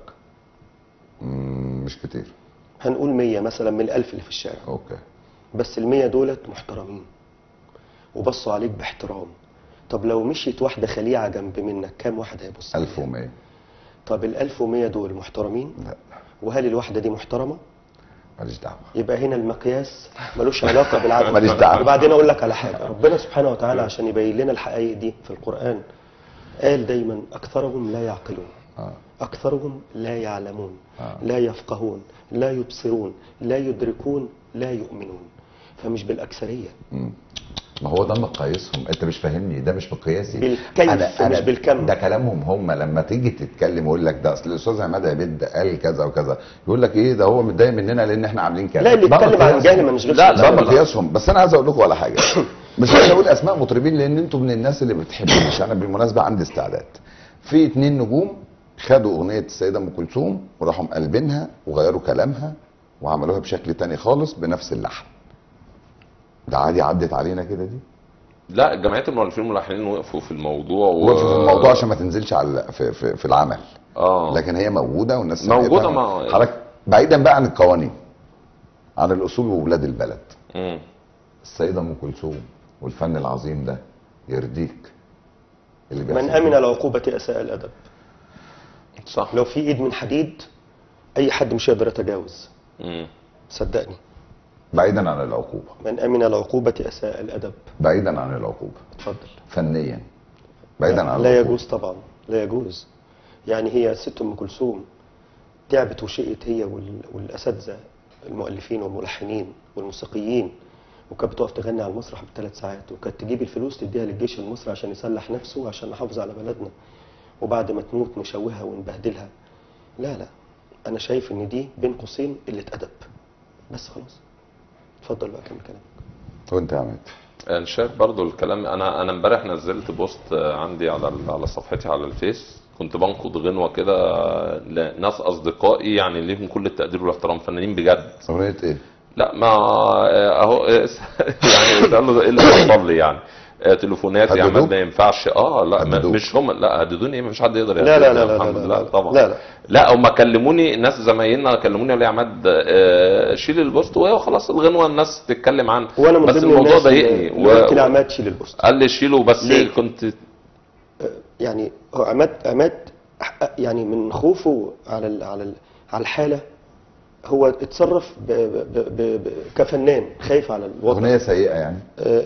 A: مم، مش كتير
B: هنقول مية مثلا من الألف اللي في الشارع
A: اوكي
B: بس المية دولت محترمين وبصوا عليك باحترام طب لو مشيت واحدة خليعة جنب منك كام واحد هيبص عليك
A: 1100
B: طب الألف ومية دول محترمين
A: لا
B: وهل الواحدة دي محترمة
A: ماليش دعوه
B: يبقى هنا المقياس ملوش علاقه بالعدد
A: ماليش دعوة.
B: وبعدين اقول لك على حاجه ربنا سبحانه وتعالى عشان يبين لنا الحقائق دي في القران قال دايما اكثرهم لا يعقلون
A: اه
B: اكثرهم لا يعلمون
A: آه.
B: لا يفقهون لا يبصرون لا يدركون لا يؤمنون فمش بالاكثريه
A: مم. ما هو ده مقاييسهم انت مش فاهمني ده مش مقياسي
B: بالكيف مش بالكم.
A: ده كلامهم هم لما تيجي تتكلم يقول لك ده اصل الاستاذ عماد عبيد ده قال كذا وكذا يقول لك ايه ده هو متضايق مننا لان احنا عاملين كذا
B: لا اللي
A: ده
B: يتكلم عن
A: مقياسهم.
B: جهل ما نشغلش
C: لا،
A: ده
C: لا.
A: مقياسهم بس انا عايز اقول لكم على حاجه مش عايز اقول اسماء مطربين لان انتوا من الناس اللي بتحبونيش انا بالمناسبه عندي استعداد في اتنين نجوم خدوا اغنيه السيده ام كلثوم وراحوا مقلبينها وغيروا كلامها وعملوها بشكل تاني خالص بنفس اللحن ده عادي عدت علينا كده دي
C: لا جمعيه المؤلفين والملحنين وقفوا في الموضوع و...
A: وقفوا في الموضوع عشان ما تنزلش على في, في, في العمل
C: اه
A: لكن هي موجوده والناس
C: موجودة
A: سمعتها.
C: ما-
A: حضرتك بعيدا بقى عن القوانين عن الاصول وولاد البلد
C: مم.
A: السيده ام كلثوم والفن العظيم ده يرضيك اللي
B: من
A: بيحصل
B: امن العقوبه اساء الادب
C: صح
B: لو في ايد من حديد اي حد مش هيقدر يتجاوز
C: مم.
B: صدقني
A: بعيدا عن العقوبه
B: من امن العقوبه اساء الادب
A: بعيدا عن العقوبه
B: اتفضل
A: فنيا بعيدا عن
B: لا
A: العقوبة.
B: يجوز طبعا لا يجوز يعني هي ست ام كلثوم تعبت وشقت هي وال- والاساتذه المؤلفين والملحنين والموسيقيين وكانت بتقف تغني على المسرح بثلاث ساعات وكانت تجيب الفلوس تديها للجيش المصري عشان يسلح نفسه وعشان نحافظ على بلدنا وبعد ما تموت نشوهها ونبهدلها لا لا انا شايف ان دي بين قوسين قله ادب بس خلاص اتفضل بقى كمل كلامك
A: وانت يا عماد
C: انا شايف برضو الكلام انا انا امبارح نزلت بوست عندي على ال- على صفحتي على الفيس كنت بنقد غنوه كده لناس اصدقائي يعني ليهم كل التقدير والاحترام فنانين بجد
A: اغنيه ايه؟
C: لا ما اهو يعني ده اللي- ايه اللي حصل لي يعني آه، تليفونات يا
A: هددوك؟
C: عماد ما ينفعش اه لا ما-
A: هددوك؟
C: مش هم لا هددوني ايه ما فيش حد يقدر
B: لا لا
C: يهددني
B: لا
C: يا
B: لا
C: محمد.
B: لا
C: لا
B: لا
C: طبعا
B: لا لا
C: لا هم كلموني ناس زمايلنا كلموني قالوا لي يا عماد آه، شيل البوست وهي خلاص الغنوه الناس تتكلم عنه
B: وانا من
C: بس
B: ضمن
C: الموضوع
B: الناس اللي-
C: ضايقني
B: اللي قلت
C: و...
B: لعماد شيل البوست
C: قال لي شيله بس
B: ليه؟
C: كنت
B: يعني هو عماد عماد يعني من خوفه على ال على ال على الحاله هو اتصرف ب ب ب ب كفنان خايف على الوضع
A: اغنيه سيئه يعني
B: آه،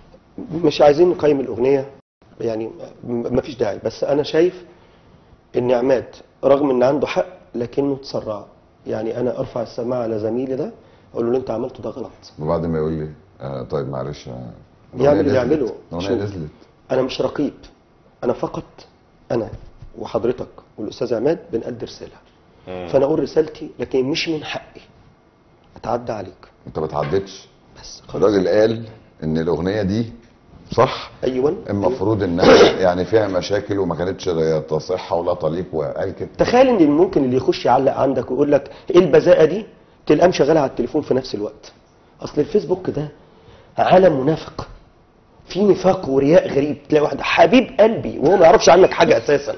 B: مش عايزين نقيم الاغنيه يعني ما فيش داعي بس انا شايف ان عماد رغم ان عنده حق لكنه تسرع يعني انا ارفع السماعه على زميلي ده اقول له اللي انت عملته ده غلط
A: وبعد ما يقول لي آه طيب معلش آه،
B: يعمل
A: الأغنية
B: اللي
A: نزلت.
B: يعمله.
A: الاغنيه
B: شوف.
A: نزلت
B: انا مش رقيب انا فقط انا وحضرتك والاستاذ عماد بنأدي رساله فانا اقول رسالتي لكن مش من حقي اتعدى عليك
A: انت ما تعدتش
B: بس خلاص
A: الراجل قال ان الاغنيه دي صح
B: ايوه
A: المفروض انها يعني فيها مشاكل وما كانتش لا تصح ولا تليق وقال كده
B: تخيل ان ممكن اللي يخش يعلق عندك ويقول لك ايه البذاءه دي تلقاه مشغلها على التليفون في نفس الوقت اصل الفيسبوك ده عالم منافق في نفاق ورياء غريب تلاقي واحد حبيب قلبي وهو ما يعرفش عنك حاجه اساسا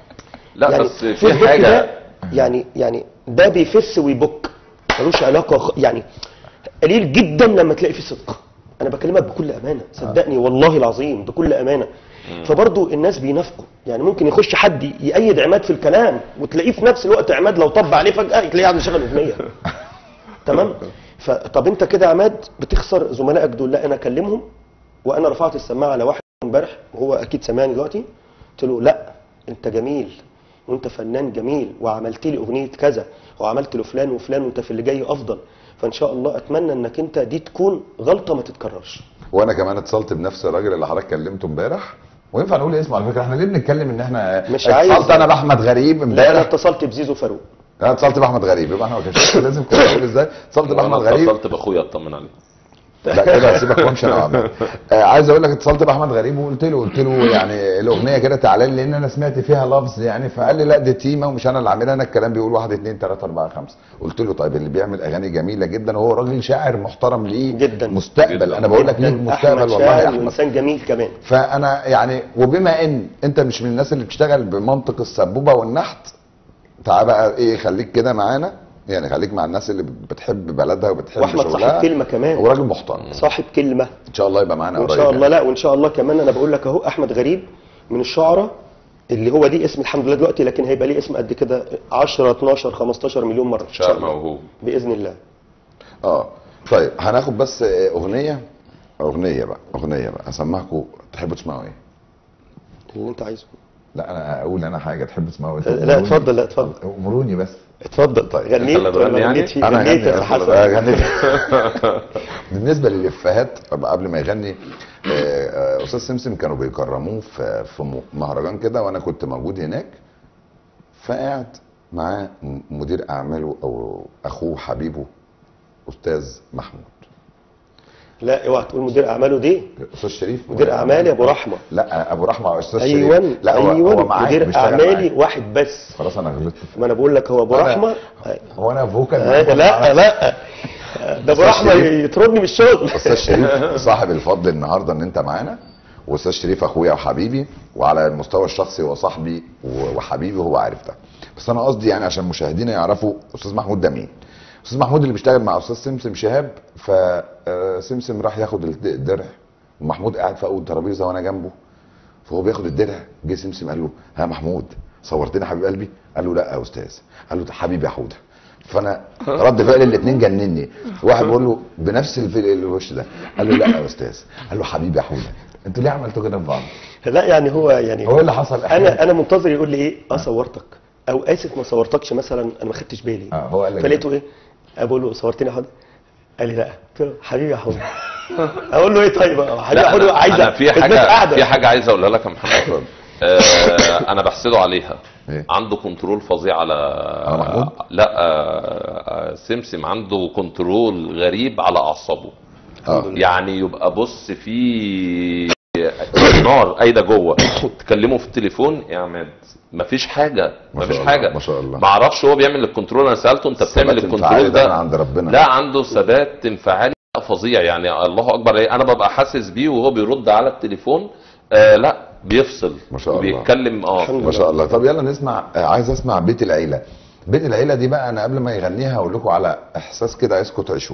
C: لا
B: يعني
C: بس في
B: فيسبوك
C: حاجه
B: ده يعني يعني ده بيفس ويبك ملوش علاقه خ- يعني قليل جدا لما تلاقي فيه صدق انا بكلمك بكل امانه صدقني والله العظيم بكل امانه فبرضو الناس بينافقوا يعني ممكن يخش حد يأيد عماد في الكلام وتلاقيه في نفس الوقت عماد لو طب عليه فجأة تلاقيه قاعد يشغل أغنية تمام فطب انت كده يا عماد بتخسر زملائك دول لا انا اكلمهم وانا رفعت السماعه على واحد امبارح وهو اكيد سامعني دلوقتي قلت له لا انت جميل وانت فنان جميل وعملت لي اغنيه كذا وعملت له فلان وفلان وانت في اللي جاي افضل فان شاء الله اتمنى انك انت دي تكون غلطه ما تتكررش
A: وانا كمان اتصلت بنفس الراجل اللي حضرتك كلمته امبارح وينفع نقول اسمه على فكره احنا ليه بنتكلم ان احنا
B: مش عايز-
A: اتصلت انا باحمد غريب
B: لا انا
A: امبارح
B: اتصلت بزيزو فاروق
A: انا اتصلت باحمد غريب يبقى احنا ما كانش لازم كنا نقول ازاي اتصلت باحمد
C: وانا
A: غريب
C: اتصلت باخويا اطمن عليه
A: لا كده هسيبك وامشي انا وعماد. آه عايز اقول لك اتصلت باحمد غريب وقلت له قلت له يعني الاغنيه كده تعالى لي لان انا سمعت فيها لفظ يعني فقال لي لا دي تيمه ومش انا اللي عاملها انا الكلام بيقول واحد اثنين ثلاثه اربعه خمسه قلت له طيب اللي بيعمل اغاني جميله جدا وهو راجل شاعر محترم ليه
B: جدا.
A: مستقبل
C: جدا.
A: انا بقول لك ليك
B: جداً.
A: مستقبل
B: أحمد
A: والله يا
B: شاعر
A: احمد
B: وانسان جميل كمان
A: فانا يعني وبما ان انت مش من الناس اللي بتشتغل بمنطق السبوبه والنحت تعال بقى ايه خليك كده معانا يعني خليك مع الناس اللي بتحب بلدها وبتحب
B: واحمد
A: شغلها
B: صاحب كلمه كمان
A: وراجل محترم
B: صاحب كلمه
A: ان شاء الله يبقى معانا
B: وان
A: قريب
B: شاء الله
A: يعني.
B: لا وان شاء الله كمان انا بقول لك اهو احمد غريب من الشعراء اللي هو دي اسم الحمد لله دلوقتي لكن هيبقى ليه اسم قد كده 10 12 15 مليون مره ان شاء
C: شاعر
B: الله
C: موهوب
B: باذن الله
A: اه طيب هناخد بس آه، اغنيه اغنيه بقى اغنيه بقى اسمعكم تحبوا تسمعوا ايه؟
B: اللي انت عايزه
A: لا انا اقول انا حاجه تحبوا تسمعوا ايه؟
B: لا اتفضل لا اتفضل
A: امروني بس
B: اتفضل
A: طيب.
B: غنيت
C: أنت اللي
B: ولا
C: بتغني يعني؟
B: غنيت فيه
A: انا
B: غنيت
A: غني
B: يا حسن
A: آه، غنيت بالنسبه للافيهات طب قبل ما يغني آه، آه، استاذ سمسم كانوا بيكرموه في في م- مهرجان كده وانا كنت موجود هناك فقعد معاه م- مدير اعماله او اخوه حبيبه استاذ محمود
B: لا اوعى تقول مدير اعماله دي
A: استاذ شريف
B: مدير اعمالي ابو رحمه
A: لا ابو رحمه استاذ
B: ايوه
A: شريف لا هو
B: ايوه
A: هو معاك
B: مدير
A: بيشتغل
B: اعمالي
A: معاك.
B: واحد بس
A: خلاص انا غلطت
B: ما انا بقول لك هو ابو
A: أنا-
B: رحمه
A: هو انا فوكال
B: آه، لا لا ده ابو رحمه
A: شريف.
B: يطردني من الشغل
A: استاذ شريف صاحب الفضل النهارده ان انت معانا واستاذ شريف اخويا وحبيبي وعلى المستوى الشخصي هو صاحبي و- وحبيبي وهو عارف ده بس انا قصدي يعني عشان مشاهدينا يعرفوا استاذ محمود ده مين استاذ محمود اللي بيشتغل مع استاذ سمسم شهاب فسمسم راح ياخد الد- الدرع ومحمود قاعد في اول ترابيزه وانا جنبه فهو بياخد الدرع جه سمسم قال له ها محمود صورتني حبيب قلبي قال له لا يا استاذ قال له حبيبي يا حوده فانا رد فعل الاثنين جنني واحد بيقول له بنفس الف- الوش ده قال له لا يا استاذ قال له حبيبي يا حوده انتوا ليه عملتوا كده في بعض
B: لا يعني هو يعني
A: هو إيه اللي حصل
B: انا انا منتظر يقول لي ايه اه صورتك او اسف ما صورتكش مثلا انا ما خدتش بالي
A: اه هو قال لك
B: فلقيته ايه اقول له صورتني يا حوده قال لي لا قلت له حبيبي يا حوده اقول له ايه طيب آه، حبيبي يا
C: لا
B: حوده
C: انا,
B: عايز
C: أنا في
B: الناس
C: حاجه
B: قاعدة.
C: في حاجه عايز اقولها لك يا محمد آه انا بحسده عليها
A: إيه؟
C: عنده كنترول فظيع على
A: على محمود؟
C: لا آه آه، سمسم عنده كنترول غريب على اعصابه
A: اه
C: يعني يبقى بص في نار قايده جوه تكلمه في التليفون يا عماد مفيش حاجه
A: ما
C: مفيش
A: شاء الله،
C: حاجه
A: ما شاء الله.
C: ما اعرفش هو بيعمل الكنترول انا سالته انت بتعمل
A: ثبات انفعالي
C: الكنترول
A: ده
C: ده
A: من عند ربنا
C: لا عنده ثبات انفعالي فظيع يعني الله اكبر إيه، انا ببقى حاسس بيه وهو بيرد على التليفون آه لا بيفصل
A: ما شاء الله.
C: وبيتكلم اه
B: الحمد
A: ما شاء الله طب يلا نسمع آه، عايز اسمع بيت العيله بيت العيله دي بقى انا قبل ما يغنيها هقول لكم على احساس كده عايزكم تعيشوه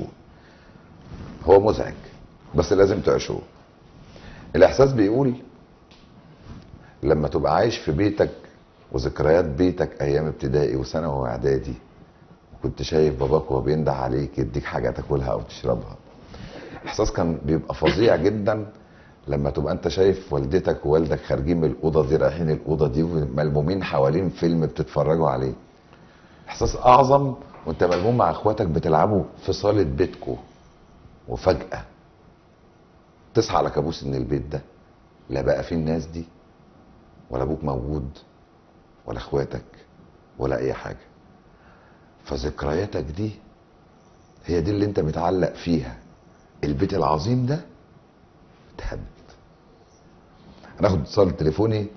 A: هو مزعج بس لازم تعيشوه الاحساس بيقول لما تبقى عايش في بيتك وذكريات بيتك ايام ابتدائي وثانوي واعدادي كنت شايف باباك وهو بينده عليك يديك حاجه تاكلها او تشربها احساس كان بيبقى فظيع جدا لما تبقى انت شايف والدتك ووالدك خارجين من الاوضه دي رايحين الاوضه دي وملمومين حوالين فيلم بتتفرجوا عليه احساس اعظم وانت ملموم مع اخواتك بتلعبوا في صاله بيتكو وفجاه تصحى على كابوس ان البيت ده لا بقى فيه الناس دي ولا ابوك موجود ولا اخواتك ولا اي حاجه فذكرياتك دي هي دي اللي انت متعلق فيها البيت العظيم ده اتهد هناخد اتصال تليفوني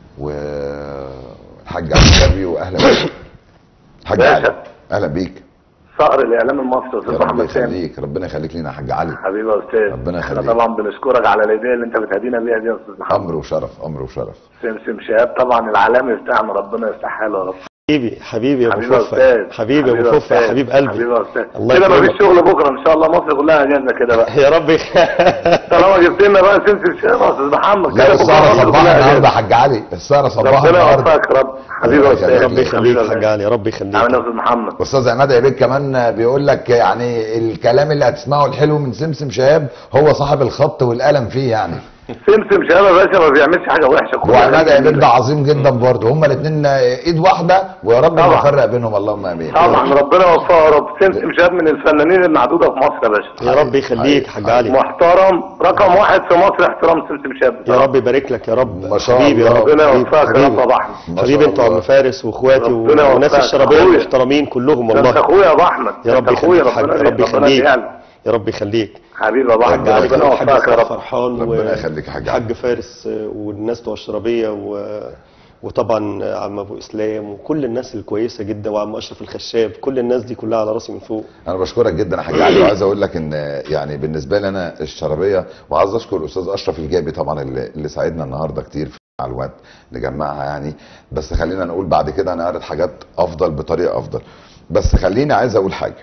A: والحاج عبد النبي واهلا بيك حاج
D: باشا.
A: علي اهلا بيك
D: صقر الاعلام المصري
A: يا
D: استاذ
A: رب
D: محمد سامي
A: يخليك ربنا يخليك لينا يا حاج علي
D: حبيبي يا استاذ
A: ربنا
D: احنا
A: يخليك.
D: طبعا بنشكرك على الهديه اللي انت بتهدينا بيها دي يا استاذ محمد
A: امر وشرف امر وشرف
D: سمسم شهاب طبعا العالمي بتاعنا ربنا يفتح حاله يا رب
B: حبيبي حبيبي يا ابو
D: حبيبي يا
B: فوفا
D: استاذ
B: حبيبي يا ابو فوفا يا
D: أستاذ.
B: حبيب قلبي
D: حبيبي يا استاذ
B: الله
D: كده
B: يكرمك.
D: مفيش شغل بكره ان شاء الله مصر كلها اجازه كده بقى
B: يا رب يخ...
D: طالما جبت لنا بقى سمسم شهاب يا استاذ محمد
A: لا
D: كده
A: السهره
D: بكرة مصر
A: صباحا
D: كلها
A: النهارده
D: أجازة.
A: يا حاج علي السهره صباحا
D: ربنا
A: النهارده
D: يوفقك يا رب حبيبي يا
A: ربنا
D: استاذ
B: يا رب يخليك
D: حبيبي
B: حاج علي يا رب يخليك
D: عامل يا استاذ محمد
A: استاذ عماد عبيد كمان بيقول لك يعني الكلام اللي هتسمعه الحلو من سمسم شهاب هو صاحب الخط والقلم فيه يعني
D: سمسم شهاب يا باشا ما بيعملش حاجه وحشه كلها
A: وعماد عبيد
D: جميلة.
A: ده عظيم جدا برضه هما الاثنين ايد واحده ويا رب
D: طبعا.
A: نفرق بينهم اللهم امين
D: طبعا ربنا يوفقه يا رب سمسم شهاب من الفنانين المعدوده في مصر يا باشا
B: يا رب يخليك يا حاج علي
D: محترم رقم واحد في مصر احترام سمسم شهاب
B: يا رب يبارك لك يا رب
A: ما شاء
B: حبيبي يا
A: الله.
B: رب
D: ربنا
B: حبيبي
D: يوفقك يا رب
B: حبيبي.
D: يا ابو احمد
A: ما
B: حبيبي
A: شاء
B: انتوا
A: الله.
B: عم فارس واخواتي
D: ربنا
B: والناس
D: يوفقك.
B: الشرابيه
D: أخويا.
B: المحترمين كلهم
D: ده انت
B: والله
D: اخويا يا ابو احمد
B: يا
D: ده
B: رب
D: انت اخويا
B: يخليك حاج
D: ربنا
B: رب
D: ربنا
B: يخليك
D: يجعلك
B: يا رب يخليك
D: حبيبي يا ابو احمد
B: حاج علي
D: ربنا
B: الحاج
D: يوفقك يا
B: صلاح
D: رب
B: فرحان
A: ربنا يخليك يا حاج علي.
B: حاج فارس آه، والناس بتوع الشرابيه و... وطبعا عم ابو اسلام وكل الناس الكويسه جدا وعم اشرف الخشاب كل الناس دي كلها على راسي من فوق
A: انا بشكرك جدا يا حاج علي وعايز اقول لك ان يعني بالنسبه لي انا الشرابيه وعايز اشكر الاستاذ اشرف الجابي طبعا اللي, اللي ساعدنا النهارده كتير في معلومات نجمعها يعني بس خلينا نقول بعد كده هنعرض حاجات افضل بطريقه افضل بس خليني عايز اقول حاجه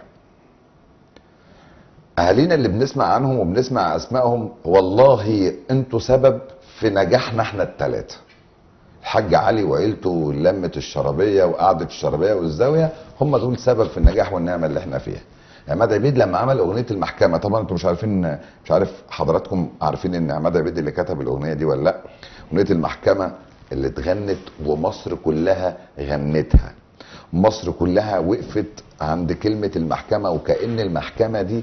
A: اهالينا اللي بنسمع عنهم وبنسمع اسمائهم والله انتوا سبب في نجاحنا احنا الثلاثه الحاج علي وعيلته ولمة الشرابية وقعدة الشرابية والزاوية هم دول سبب في النجاح والنعمة اللي احنا فيها عماد عبيد لما عمل اغنية المحكمة طبعا انتم مش عارفين مش عارف حضراتكم عارفين ان عماد عبيد اللي كتب الاغنية دي ولا لا اغنية المحكمة اللي اتغنت ومصر كلها غنتها مصر كلها وقفت عند كلمة المحكمة وكأن المحكمة دي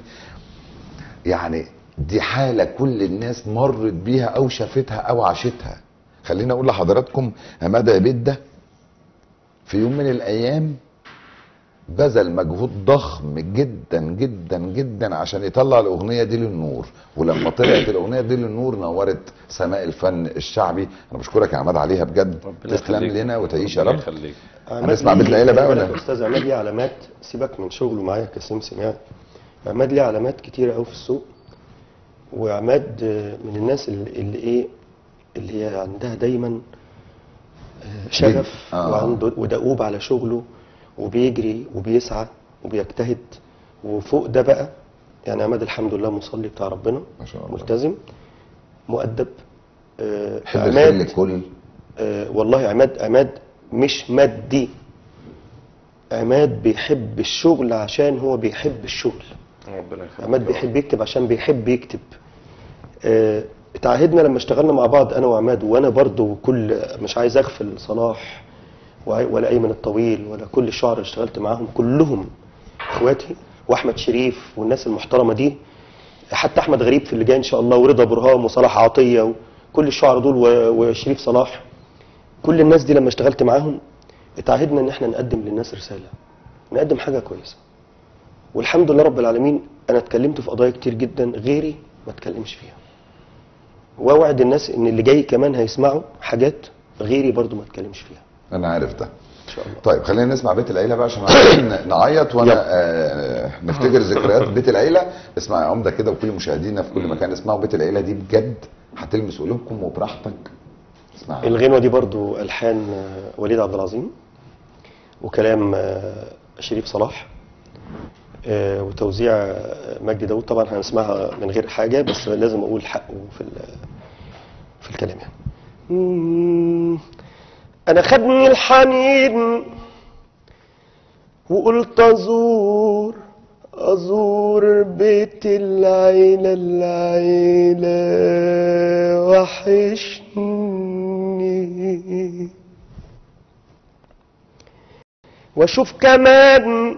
A: يعني دي حالة كل الناس مرت بيها أو شافتها أو عاشتها خليني أقول لحضراتكم عماد عبيد ده في يوم من الأيام بذل مجهود ضخم جدا جدا جدا عشان يطلع الأغنية دي للنور ولما طلعت الأغنية دي للنور نورت سماء الفن الشعبي أنا بشكرك يا عماد عليها بجد
C: ربنا
A: تسلم
C: يخليك.
A: لنا وتعيش يا
C: ربنا
A: رب
C: يخليك
A: هنسمع
B: عماد
A: بيت العيلة بقى
B: خلي
A: ولا؟
B: بالك يا استاذ عماد ليه علامات سيبك من شغله معايا كسمسم يعني عماد ليه علامات كتيره قوي في السوق وعماد آه، من الناس اللي, اللي ايه اللي هي عندها دايما آه، شغف
A: آه.
B: وعنده ودؤوب على شغله وبيجري وبيسعى وبيجتهد وفوق ده بقى يعني عماد الحمد لله مصلي بتاع ربنا
A: ما شاء الله.
B: ملتزم مؤدب آه،
A: حب الخير للكل
B: آه، والله عماد عماد مش مادي عماد بيحب الشغل عشان هو بيحب الشغل
C: ربنا يخليك
B: عماد بيحب يكتب عشان بيحب يكتب آه، اتعهدنا لما اشتغلنا مع بعض انا وعماد وانا برضو كل مش عايز اغفل صلاح وع- ولا ايمن الطويل ولا كل الشعراء اللي اشتغلت معاهم كلهم اخواتي واحمد شريف والناس المحترمه دي حتى احمد غريب في اللي جاي ان شاء الله ورضا برهام وصلاح عطيه وكل الشعراء دول و- وشريف صلاح كل الناس دي لما اشتغلت معاهم اتعهدنا ان احنا نقدم للناس رساله نقدم حاجه كويسه والحمد لله رب العالمين انا اتكلمت في قضايا كتير جدا غيري ما اتكلمش فيها واوعد الناس ان اللي جاي كمان هيسمعوا حاجات غيري برضو ما اتكلمش فيها
A: أنا عارف ده
B: ان شاء الله
A: طيب خلينا نسمع بيت العيله بقى عشان عايزين نعيط وانا
B: يلا.
A: آه نفتكر ذكريات بيت العيله اسمع يا عمده كده وكل مشاهدينا في كل مكان اسمعوا بيت العيله دي بجد هتلمس قلوبكم وبراحتك اسمع
B: الغنوه دي برضو الحان آه، وليد عبد العظيم وكلام آه، شريف صلاح آه، وتوزيع آه، مجدي داود طبعا هنسمعها من غير حاجه بس لازم اقول حقه في ال- في الكلام يعني مم. انا خدني الحنين وقلت ازور ازور بيت العيلة العيلة وحشني واشوف كمان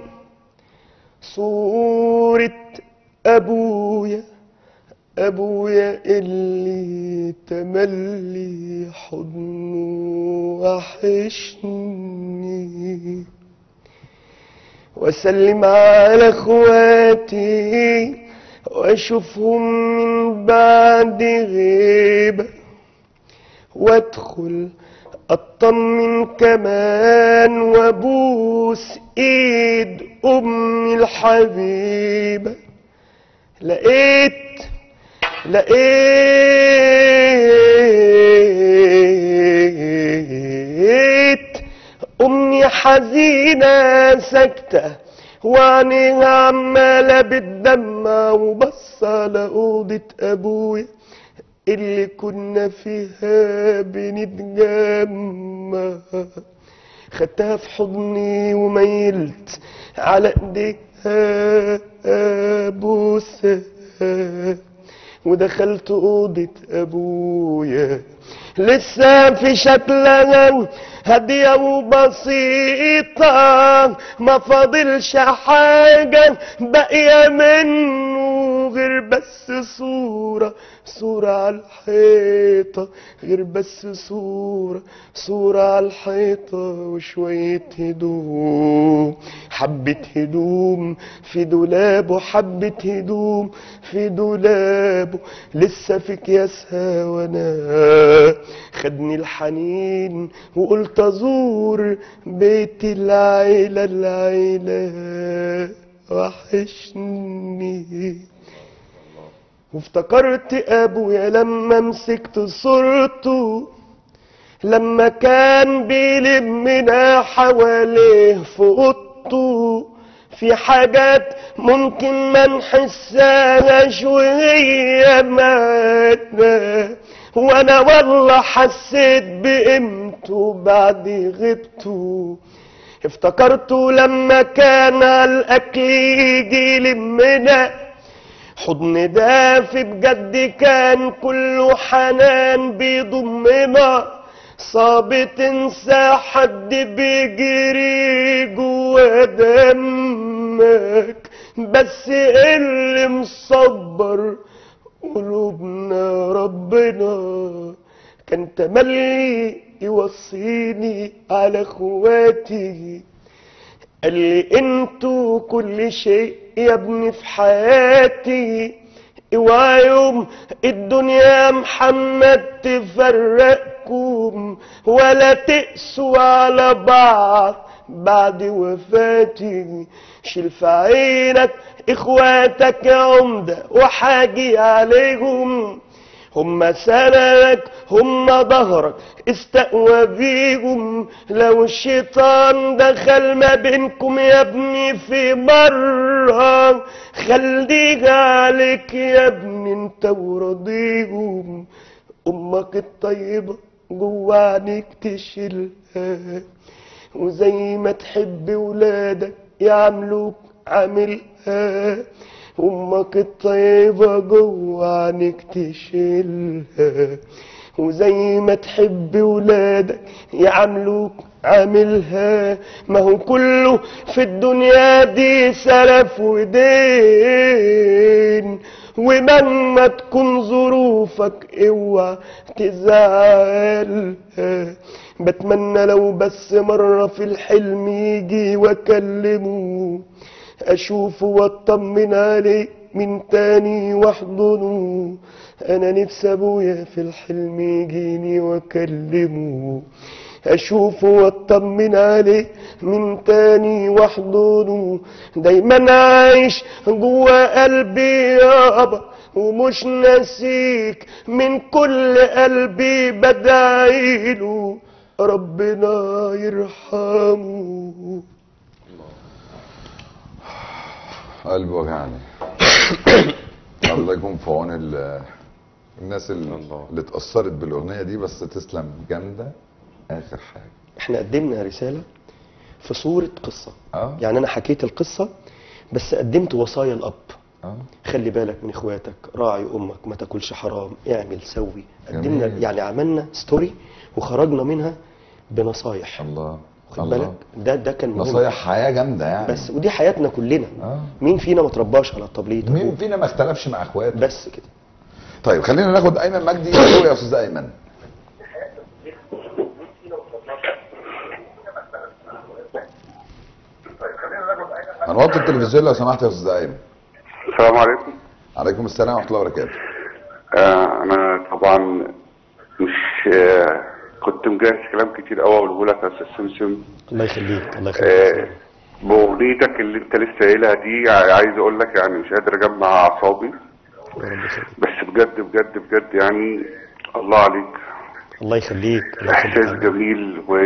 B: صورة ابويا ابويا اللي تملي حضنه وحشني واسلم على اخواتي واشوفهم من بعد غيبه وادخل اطمن كمان وابوس ايد امي الحبيبه لقيت لقيت امي حزينه ساكته وعينيها عماله بالدمع وبص على اوضه ابويا اللي كنا فيها بنتجمع خدتها في حضني وميلت على ايديها ابوسها ودخلت اوضه ابويا لسه في شكلها هادية وبسيطة ما فاضلش حاجة باقية منه غير بس صورة صورة على الحيطة غير بس صورة صورة على الحيطة وشوية هدوم حبة هدوم في دولابه حبة هدوم في دولابه لسه في كياسها وانا خدني الحنين وقلت ازور بيت العيلة العيلة وحشني وافتكرت ابويا لما مسكت صورته لما كان بيلمنا حواليه في اوضته في حاجات ممكن ما نحسهاش وهي معانا وانا والله حسيت بقيمته بعد غيبته افتكرته لما كان على الاكل يجي يلمنا حضن دافي بجد كان كله حنان بيضمنا صعب تنسى حد بيجري جوا دمك بس اللي مصبر قلوبنا ربنا كان تملي يوصيني على اخواتي قال لي انتوا كل شيء يا ابني في حياتي اوعى يوم الدنيا محمد تفرقكم ولا تقسوا على بعض بعد وفاتي شيل في عينك اخواتك يا عمدة وحاجي عليهم هم سندك هم ظهرك استقوى بيهم لو الشيطان دخل ما بينكم يا ابني في مرة خليها عليك يا ابني انت وراضيهم امك الطيبة جوا عينيك تشيلها وزي ما تحب ولادك يعملوك عاملها امك الطيبة جوا عينيك تشيلها وزي ما تحب ولادك يعملوك عاملها ما هو كله في الدنيا دي سلف ودين ومهما تكون ظروفك اوعى تزعلها بتمنى لو بس مرة في الحلم يجي واكلمه اشوفه واطمن عليه من تاني واحضنه انا نفسي ابويا في الحلم يجيني واكلمه اشوفه واطمن عليه من تاني واحضنه دايما عايش جوا قلبي يابا ومش ناسيك من كل قلبي بدعيله ربنا يرحمه
A: قلبي وجعني الله يكون في عون ال- الناس اللي,
C: الله.
A: اللي اتأثرت بالأغنية دي بس تسلم جامدة اخر حاجه
B: احنا قدمنا رساله في صوره قصه
A: اه
B: يعني انا حكيت القصه بس قدمت وصايا الاب
A: اه
B: خلي بالك من اخواتك راعي امك ما تاكلش حرام اعمل سوي قدمنا
A: جميل.
B: يعني عملنا ستوري وخرجنا منها بنصايح
A: الله
B: واخد
A: الله
B: بالك ده ده كان مهم
A: نصايح حياه جامده يعني
B: بس ودي حياتنا كلنا
A: اه
B: مين فينا ما ترباش على التبليط
A: مين فينا ما اختلفش مع اخواته
B: بس كده
A: طيب خلينا ناخد ايمن مجدي الو يا استاذ ايمن هنوطي التلفزيون لو سمحت يا استاذ ايمن
D: السلام عليكم
A: عليكم السلام ورحمه الله وبركاته
D: آه انا طبعا مش آه كنت مجهز كلام كتير قوي اقوله لك يا استاذ سمسم
B: الله يخليك الله
D: آه
B: يخليك
D: باغنيتك اللي انت لسه قايلها دي ع- عايز اقول لك يعني مش قادر اجمع اعصابي
B: يا رب يخليك
D: بس بجد بجد بجد يعني الله عليك
B: الله يخليك الله
D: احساس
B: يخليك
D: جميل و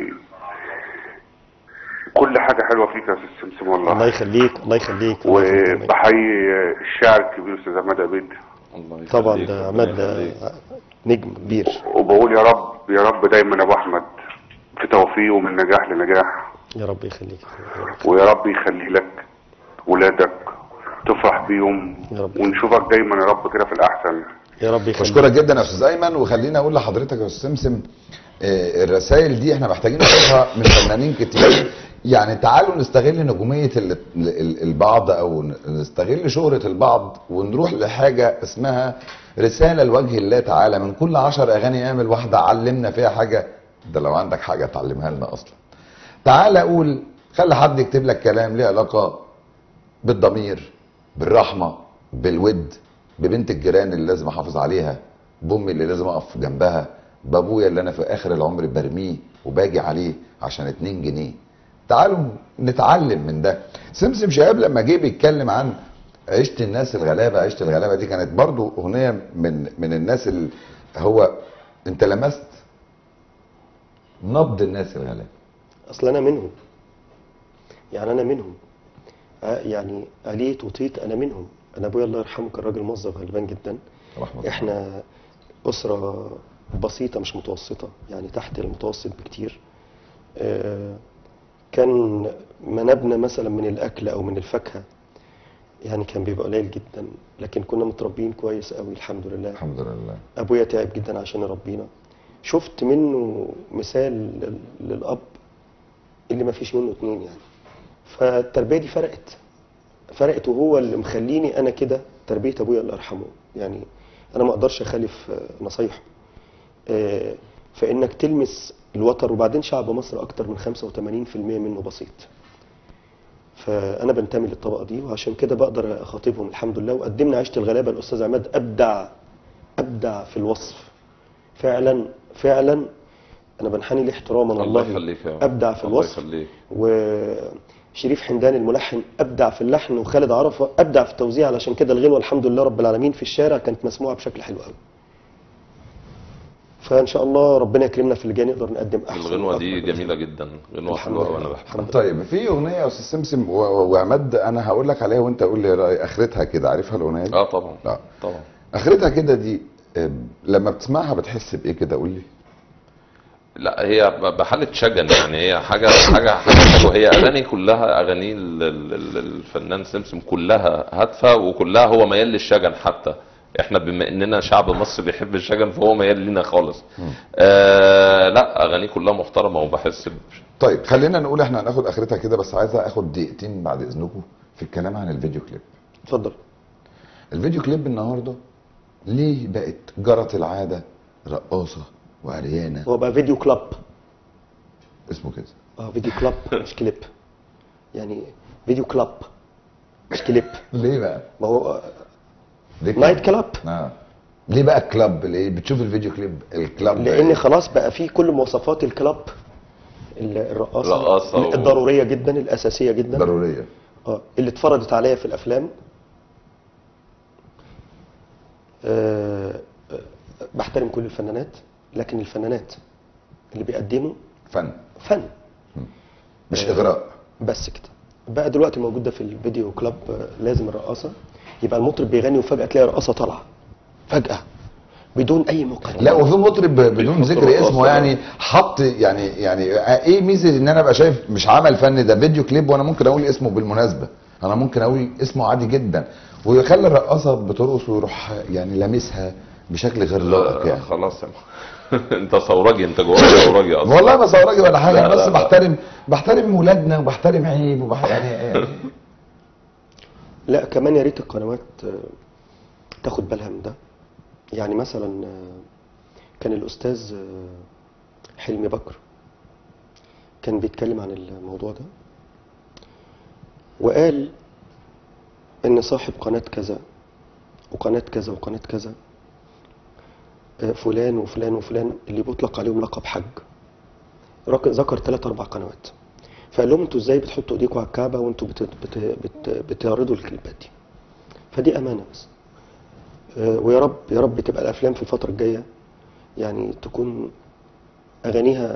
D: كل حاجه حلوه فيك يا استاذ سمسم
B: الله
D: والله
B: يخليك الله يخليك الله يخليك.
D: وبحيي الشاعر الكبير استاذ عماد عبيد
C: الله يخليك
B: طبعا ده
C: ربنا
B: عماد ده
C: يخليك.
B: نجم كبير
D: وبقول يا رب يا رب دايما يا ابو احمد في توفيق ومن نجاح لنجاح
B: يا رب يخليك يا رب.
D: ويا رب يخلي لك ولادك تفرح بيهم
B: يا رب.
D: ونشوفك دايما يا رب كده في الاحسن
B: يا رب يخليك
A: بشكرك جدا يا استاذ ايمن وخليني اقول لحضرتك يا استاذ سمسم آه، الرسائل دي احنا محتاجين نشوفها من فنانين كتير يعني تعالوا نستغل نجوميه ال- ال- البعض او نستغل شهره البعض ونروح لحاجه اسمها رساله لوجه الله تعالى من كل عشر اغاني اعمل واحده علمنا فيها حاجه ده لو عندك حاجه تعلمها لنا اصلا تعال اقول خلي حد يكتب لك كلام ليه علاقه بالضمير بالرحمه بالود ببنت الجيران اللي لازم احافظ عليها بامي اللي لازم اقف جنبها بابويا اللي انا في اخر العمر برميه وباجي عليه عشان 2 جنيه تعالوا نتعلم من ده سمسم شهاب لما جه بيتكلم عن عيشة الناس الغلابة عيشة الغلابة دي كانت برضو أغنية من من الناس اللي هو أنت لمست نبض الناس الغلابة
B: اصل انا منهم يعني انا منهم آه، يعني عليت وطيت انا منهم انا ابويا الله يرحمه كان راجل موظف غلبان جدا
A: رحمة الله
B: احنا اسره بسيطه مش متوسطه يعني تحت المتوسط بكتير آه، كان منابنا مثلا من الاكل او من الفاكهه يعني كان بيبقى قليل جدا لكن كنا متربيين كويس قوي الحمد لله
A: الحمد لله
B: ابويا تعب جدا عشان يربينا شفت منه مثال لل- للاب اللي ما فيش منه اتنين يعني فالتربيه دي فرقت فرقت وهو اللي مخليني انا كده تربيه ابويا الله يرحمه يعني انا ما اقدرش اخالف آه، نصايحه آه، فانك تلمس الوتر وبعدين شعب مصر اكتر من 85% منه بسيط فانا بنتمي للطبقه دي وعشان كده بقدر اخاطبهم الحمد لله وقدمنا عيشه الغلابه الاستاذ عماد ابدع ابدع في الوصف فعلا فعلا انا بنحني ليه احتراما
C: الله
B: والله
C: يخليك يا رب.
B: ابدع في
C: الله
B: الوصف
C: يخليك.
B: وشريف حمدان الملحن ابدع في اللحن وخالد عرفه ابدع في التوزيع علشان كده الغنوه الحمد لله رب العالمين في الشارع كانت مسموعه بشكل حلو قوي فان شاء الله ربنا يكرمنا في اللي جاي نقدر نقدم احسن
C: الغنوه دي
B: وأكبر.
C: جميله جدا غنوه
B: الحمد
C: حلوه
B: لله.
C: وانا بحبها
B: الحمد لله.
A: طيب في اغنيه يا استاذ سمسم و- و- وعماد انا هقول لك عليها وانت قول لي رأي اخرتها كده عارفها الاغنيه دي؟
C: اه طبعا
A: لا
C: طبعا
A: اخرتها كده دي آه، لما بتسمعها بتحس بايه كده قول لي
C: لا هي ب- بحالة شجن يعني هي حاجة حاجة حاجة حلوة هي أغاني كلها أغاني ال- ال- ال- الفنان سمسم كلها هادفة وكلها هو ميال للشجن حتى احنا بما اننا شعب مصر بيحب الشجن فهو ميال لينا خالص آه لا اغانيه كلها محترمه وبحس ب...
A: طيب خلينا نقول احنا هناخد اخرتها كده بس عايز اخد دقيقتين بعد اذنكم في الكلام عن الفيديو كليب
B: اتفضل
A: الفيديو كليب النهارده ليه بقت جرت العاده رقاصه وعريانه
B: هو بقى فيديو كلاب
A: اسمه كده
B: اه فيديو كلاب مش كليب يعني فيديو كلاب مش كليب
A: ليه بقى؟
B: ما هو
A: ليه
B: نايت كلاب
A: اه ليه بقى كلاب ليه بتشوف الفيديو كليب الكلاب ده
B: لان
A: إيه؟
B: خلاص بقى في كل مواصفات الكلاب ال- الرقاصه
C: الرقاصة و-
B: الضروريه جدا الاساسيه جدا
A: ضروريه
B: اه اللي اتفرضت عليا في الافلام آه آه، بحترم كل الفنانات لكن الفنانات اللي بيقدموا
A: فن
B: فن
A: مش اغراء
B: بس كده بقى دلوقتي موجود ده في الفيديو كلاب آه، لازم الرقاصه يبقى المطرب بيغني وفجاه تلاقي رقاصه طالعه فجاه بدون اي مقدمه
A: لا وفي مطرب بدون
C: بيحط
A: ذكر
C: رقاصة
A: اسمه يعني حط يعني يعني ايه ميزه ان انا ابقى شايف مش عمل فني ده فيديو كليب وانا ممكن اقول اسمه بالمناسبه انا ممكن اقول اسمه عادي جدا ويخلي الرقاصه بترقص ويروح يعني لامسها بشكل غير لائق
C: آه،
A: يعني
C: خلاص يا م- انت ثورجي انت جواك ثورجي اصلا
A: والله ما صورجي ولا حاجه
C: لا،
A: أنا بس
C: لا، لا.
A: بحترم بحترم ولادنا وبحترم عيب وبح يعني, يعني
B: لا كمان يا ريت القنوات آه، تاخد بالها من ده يعني مثلا آه، كان الاستاذ آه، حلمي بكر كان بيتكلم عن الموضوع ده وقال ان صاحب قناة كذا وقناة كذا وقناة كذا آه، فلان وفلان وفلان اللي بيطلق عليهم لقب حج رك- ذكر ثلاث اربع قنوات فقال لهم انتوا ازاي بتحطوا ايديكم على الكعبه وانتوا بت... بت... بت... بتعرضوا الكليبات دي فدي امانه بس آه، ويا رب يا رب تبقى الافلام في الفتره الجايه يعني تكون اغانيها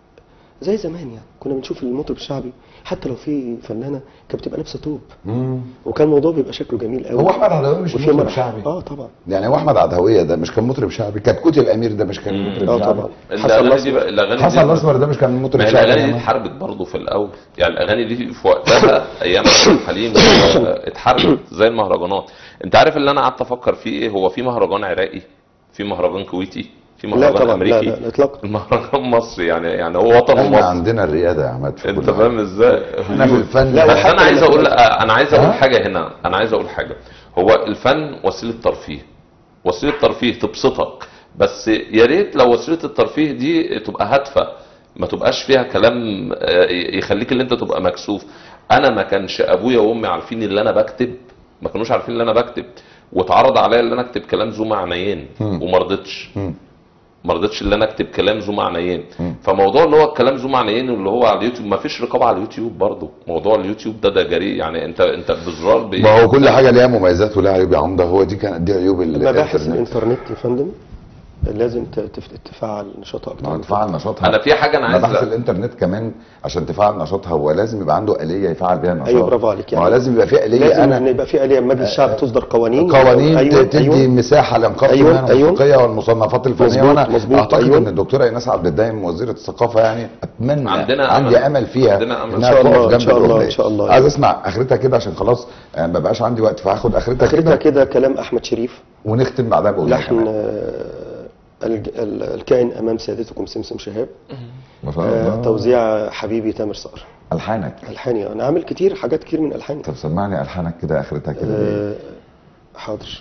B: زي زمان يعني كنا بنشوف المطرب الشعبي حتى لو في فنانه كانت بتبقى لابسه توب
A: مم.
B: وكان الموضوع بيبقى شكله جميل قوي
A: هو احمد عدوية مش
B: وفي
A: مطرب
B: مرح-
A: شعبي
B: اه طبعا
A: يعني هو احمد عدويه ده مش كان مطرب شعبي كتكوت الامير ده مش كان مطرب
B: اه
A: شعبي
B: طبعا حسن
C: الاغاني دي
B: الأسمر.
C: بقى- الاغاني
A: حسن
C: دي
A: الاسمر ده مش كان مطرب
C: ما هي
A: شعبي
C: الاغاني دي
A: يعني.
C: اتحاربت برضه في الاول يعني الاغاني دي في وقتها ايام عبد الحليم آه، اتحاربت زي المهرجانات انت عارف اللي انا قعدت افكر فيه ايه هو في مهرجان عراقي في مهرجان كويتي في
B: لا
C: مهرجان
B: طبعا لا
C: امريكي
B: لا لا اطلاقا
C: المهرجان مصري يعني يعني هو وطن
A: احنا
C: مصر
A: عندنا الرياده يا عماد في
C: انت
A: كل حاجة.
C: فاهم ازاي
A: احنا في الفن
B: لا،
C: بس
B: وحتى
C: انا عايز اقول
B: الأفلام.
C: انا عايز اقول
A: ها؟
C: حاجه هنا انا عايز اقول حاجه هو الفن وسيله ترفيه وسيله ترفيه تبسطك بس يا ريت لو وسيله الترفيه دي تبقى هادفه ما تبقاش فيها كلام آه، يخليك اللي انت تبقى مكسوف انا ما كانش ابويا وامي عارفين اللي انا بكتب ما كانوش عارفين اللي انا بكتب واتعرض عليا اللي انا اكتب كلام ذو معنيين
A: مم.
C: وما رضيتش
A: مم.
C: ما رضيتش اللي انا اكتب كلام ذو معنيين
A: مم.
C: فموضوع اللي هو الكلام ذو معنيين واللي هو على اليوتيوب ما فيش رقابه على اليوتيوب برضو موضوع اليوتيوب ده ده جريء يعني انت انت بزرار بي...
A: ما هو كل حاجه ليها مميزات ولها عيوب يا عمده هو دي كانت دي عيوب
B: مباحث
A: الانترنت
B: الانترنت يا فندم لازم ت- تف- تفعل نشاطها
A: ما هو
B: اكتر
A: تفعل نشاطها
C: انا في حاجه انا عايز
A: مباحث الانترنت كمان عشان تفعل نشاطها هو لازم يبقى عنده آلية يفعل بيها النشاط
B: ايوه برافو عليك
A: ما هو لازم يبقى في آلية
B: لازم
A: انا
B: ان يبقى في آلية مجلس الشعب تصدر قوانين
A: قوانين
B: أيوة
A: تدي
B: أيوة.
A: مساحه لانقاذ
B: أيوة،
A: المهن
B: أيوة.
A: الموسيقيه والمصنفات الفنيه
B: مظبوط،
A: وانا
B: مظبوط،
A: اعتقد
B: أيوة.
A: ان الدكتوره ايناس عبد الدايم وزيره الثقافه يعني اتمنى
C: عندنا
A: عندي
C: أمل.
A: امل فيها
C: عندنا أمل.
A: انها
B: إن شاء
A: تقف
B: الله، إن
A: جنب
B: شاء الله،
A: الأغنية.
B: إن شاء الله.
A: عايز اسمع اخرتها كده عشان خلاص آه، ما بقاش عندي وقت فهاخد اخرتها
B: اخرتها
A: كده
B: كده كلام احمد شريف
A: ونختم بعدها باغنيه
B: لحن
A: كمان
B: آه، الج- ال- الكائن امام سيادتكم سمسم شهاب
A: ما شاء
B: آه،
A: الله
B: توزيع حبيبي تامر صقر
A: الحانك
B: الحاني انا عامل كتير حاجات كتير من الحاني
A: طب سمعني الحانك كده اخرتها كده بإيه؟
B: آه، حاضر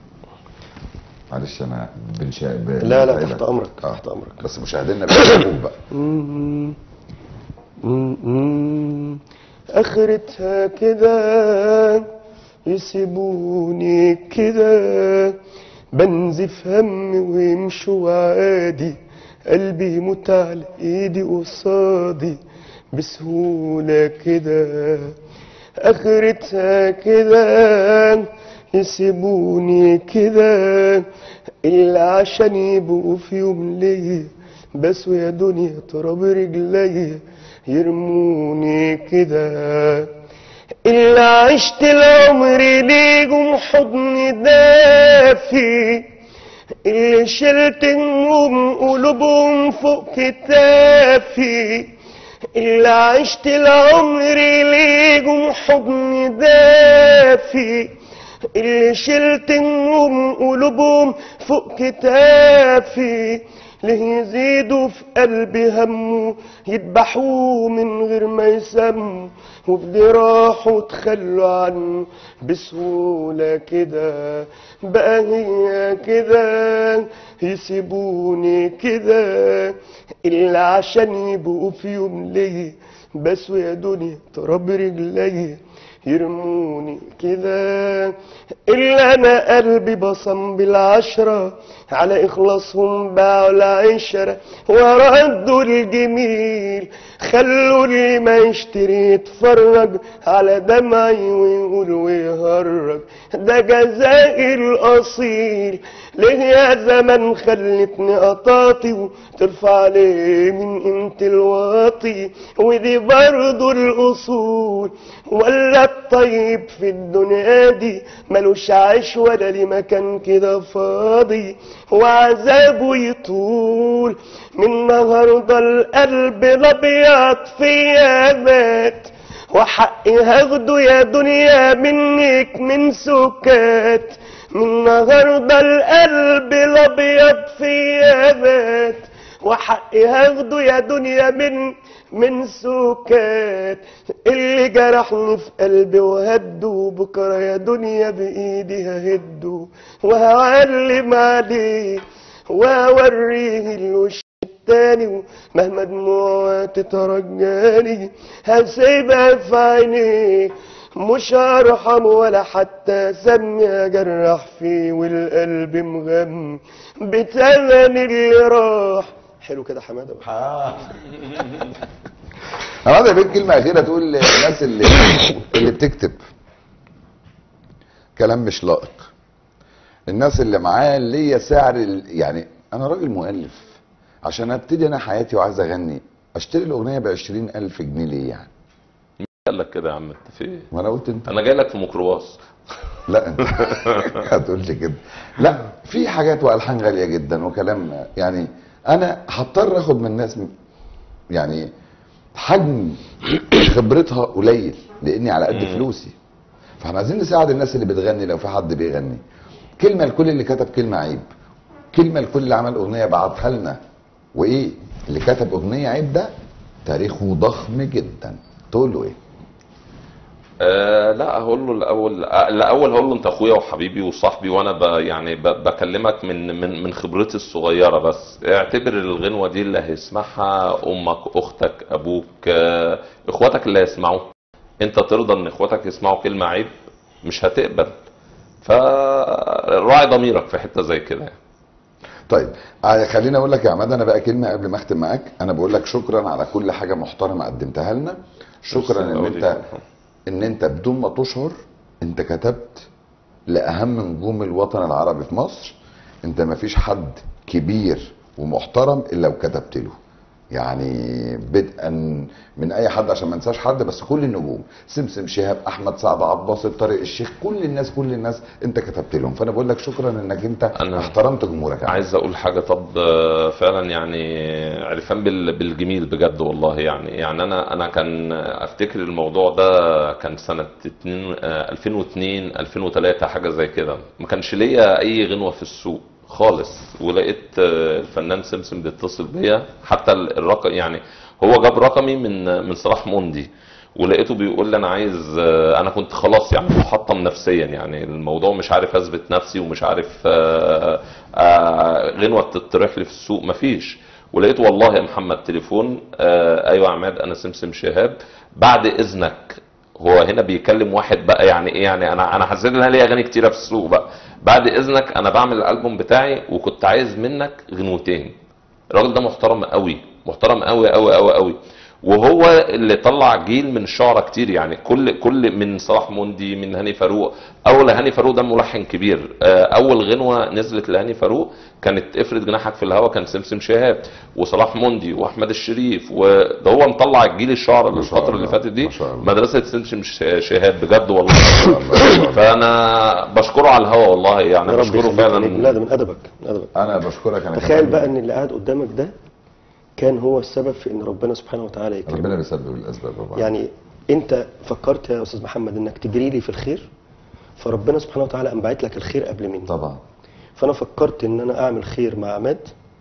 A: معلش انا بنشا ب...
B: لا لا
A: بتعبك.
B: تحت امرك
A: آه.
B: تحت امرك
A: بس مشاهدينا بيحبوك بقى
B: مم. مم. اخرتها كده يسيبوني كده بنزف هم ويمشوا عادي قلبي يموت على ايدي قصادي بسهولة كده اخرتها كده يسيبوني كده إلا عشان يبقوا في يوم ليا بس يا دنيا تراب رجليا يرموني كده إلا عشت العمر ليجم حضن دافي اللي شلت هموم قلوبهم فوق كتافي اللي عشت العمر ليجم حضن دافي اللي شلت هموم قلوبهم فوق كتافي ليه يزيدوا في قلبي همه يذبحوه من غير ما يسموا وفي جراحه تخلوا عنه بسهولة كده بقى هي كده يسيبوني كده إلا عشان يبقوا في يوم ليا بس يا دنيا تراب رجليا يرموني كده إلا أنا قلبي بصم بالعشرة على إخلاصهم باعوا العشرة وردوا الجميل خلوا اللي ما يشتري يتفرج على دمعي ويقول ويهرج ده جزائي الأصيل ليه يا زمن خلتني قطاطي وترفع لي من قيمة الواطي ودي برضو الأصول ولا الطيب في الدنيا دي ملوش ملوش عيش ولا ليه مكان كده فاضي وعذابه يطول من النهارده القلب الابيض فيا مات وحقي هاخده يا دنيا منك من سكات من النهارده القلب الابيض فيا مات وحقي هاخده يا دنيا من من سكات اللي جرحني في قلبي وهده بكره يا دنيا بايدي ههده وهعلم عليه واوريه الوش التاني مهما دموعه تترجاني هسيبها في عينيه مش هرحم ولا حتى سمي اجرح فيه والقلب مغمي بتمن اللي راح حلو كده حماده بقى.
A: انا عايز بين كلمه اخيره تقول للناس اللي اللي بتكتب كلام مش لائق الناس اللي معاه ليا سعر ال- يعني انا راجل مؤلف عشان ابتدي انا حياتي وعايز اغني اشتري الاغنيه ب ألف جنيه ليه يعني
C: قال لك كده يا عم انت في ايه؟
A: ما انا قلت انت
C: انا جاي لك في ميكروباص
A: لا انت هتقول لي كده لا في حاجات والحان غاليه جدا وكلام يعني انا هضطر اخد من الناس م- يعني حجم خبرتها قليل لاني على قد فلوسي فاحنا عايزين نساعد الناس اللي بتغني لو في حد بيغني كلمه لكل اللي كتب كلمه عيب كلمه لكل اللي عمل اغنيه بعتها لنا وايه اللي كتب اغنيه عيب ده تاريخه ضخم جدا تقول له ايه
C: آه لا هقول له الاول آه، الاول هقول له انت اخويا وحبيبي وصاحبي وانا ب يعني ب بكلمك من من من خبرتي الصغيره بس اعتبر الغنوه دي اللي هيسمعها امك اختك ابوك آه اخواتك اللي هيسمعوه انت ترضى ان اخواتك يسمعوا كلمه عيب مش هتقبل فراعي ضميرك في حته زي كده يعني.
A: طيب آه، خليني اقول لك يا عماد انا بقى كلمه قبل ما اختم معاك انا بقول لك شكرا على كل حاجه محترمه قدمتها لنا شكرا ان انت ان انت بدون ما تشعر انت كتبت لاهم نجوم الوطن العربي في مصر انت ما فيش حد كبير ومحترم الا وكتبت له يعني بدءا من اي حد عشان ما انساش حد بس كل النجوم سمسم شهاب احمد سعد عباس طارق الشيخ كل الناس كل الناس انت كتبت لهم فانا بقول لك شكرا انك انت
C: أنا
A: احترمت جمهورك يا عم.
C: عايز اقول حاجه طب آه، فعلا يعني عرفان بال- بالجميل بجد والله يعني يعني انا انا كان افتكر الموضوع ده كان سنه 2 آه، 2002 2003 حاجه زي كده ما كانش ليا اي غنوه في السوق خالص ولقيت آه، الفنان سمسم بيتصل بيا حتى ال- الرقم يعني هو جاب رقمي من من صلاح موندي ولقيته بيقول لي انا عايز آه، انا كنت خلاص يعني محطم نفسيا يعني الموضوع مش عارف اثبت نفسي ومش عارف آه، آه، غنوه تطرح لي في السوق مفيش ولقيت والله يا محمد تليفون آه، ايوه يا عماد انا سمسم شهاب بعد اذنك هو هنا بيكلم واحد بقى يعني ايه يعني انا انا حسيت ان انا ليا اغاني كتيره في السوق بقى بعد اذنك انا بعمل الالبوم بتاعي وكنت عايز منك غنوتين الراجل ده محترم قوي محترم قوي قوي قوي قوي وهو اللي طلع جيل من الشعراء كتير يعني كل كل من صلاح موندي من هاني فاروق اول هاني فاروق ده ملحن كبير آه، اول غنوه نزلت لهاني فاروق كانت افرد جناحك في الهوا كان سمسم شهاب وصلاح موندي واحمد الشريف وده هو مطلع الجيل الشعراء
A: ما شاء
C: الفتره اللي
A: الله،
C: فاتت دي
A: ما شاء الله.
C: مدرسه سمسم ش- شهاب بجد والله
A: الله.
C: فانا بشكره على الهوا والله يعني
B: يا رب
C: بشكره
B: يخليك عليك. لا
C: فعلا
B: ده من ادبك من ادبك
A: انا بشكرك انا
B: تخيل
A: كمان.
B: بقى ان اللي قاعد قدامك ده كان هو السبب في ان ربنا سبحانه وتعالى يكرمه
A: ربنا بيسبب الاسباب طبعا
B: يعني انت فكرت يا استاذ محمد انك تجري لي في الخير فربنا سبحانه وتعالى قام باعت لك الخير قبل مني
A: طبعا
B: فانا فكرت ان انا اعمل خير مع عماد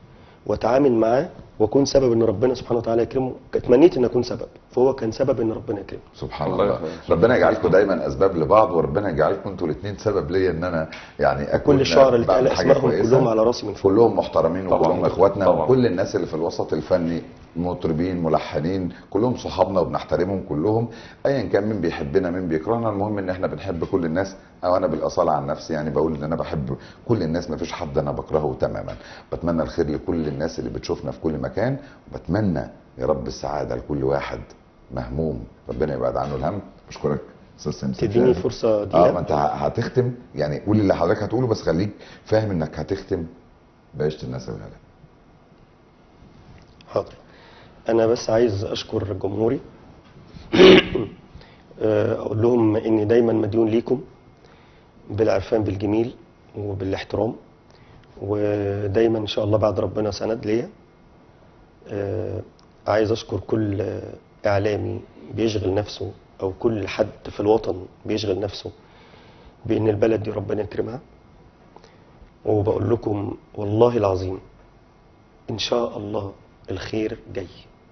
B: واتعامل معاه واكون سبب ان ربنا سبحانه وتعالى يكرمه اتمنيت ان اكون سبب فهو كان سبب ان ربنا يكرمه
A: سبحان
C: الله
A: الله
C: يخليك.
A: ربنا يجعلكم دايما اسباب لبعض وربنا يجعلكم انتوا الاثنين سبب ليا ان انا يعني اكون
B: كل الشعراء اللي
A: بعمل
B: اتقال
A: حاجة
B: اسمائهم
A: كويسة.
B: كلهم على راسي من فوق
A: كلهم محترمين
C: طبعاً.
A: وكلهم اخواتنا
C: طبعاً.
A: وكل الناس اللي في الوسط الفني مطربين ملحنين كلهم صحابنا وبنحترمهم كلهم ايا كان مين بيحبنا مين بيكرهنا المهم ان احنا بنحب كل الناس او انا بالاصاله عن نفسي يعني بقول ان انا بحب كل الناس ما فيش حد انا بكرهه تماما بتمنى الخير لكل الناس اللي بتشوفنا في كل مكان وبتمنى يا رب السعاده لكل واحد مهموم ربنا يبعد عنه الهم بشكرك استاذ سمسم
B: تديني
A: شاهد.
B: فرصه
A: اه ما
B: دقيقه
A: انت ه- هتختم يعني قول اللي حضرتك هتقوله بس خليك فاهم انك هتختم بعيشه الناس الغاليه
B: حاضر انا بس عايز اشكر جمهوري آه، اقول لهم اني دايما مديون ليكم بالعرفان بالجميل وبالاحترام ودايما ان شاء الله بعد ربنا سند ليا آه، عايز اشكر كل آه، اعلامي بيشغل نفسه او كل حد في الوطن بيشغل نفسه بان البلد دي ربنا يكرمها وبقول لكم والله العظيم ان شاء الله الخير جاي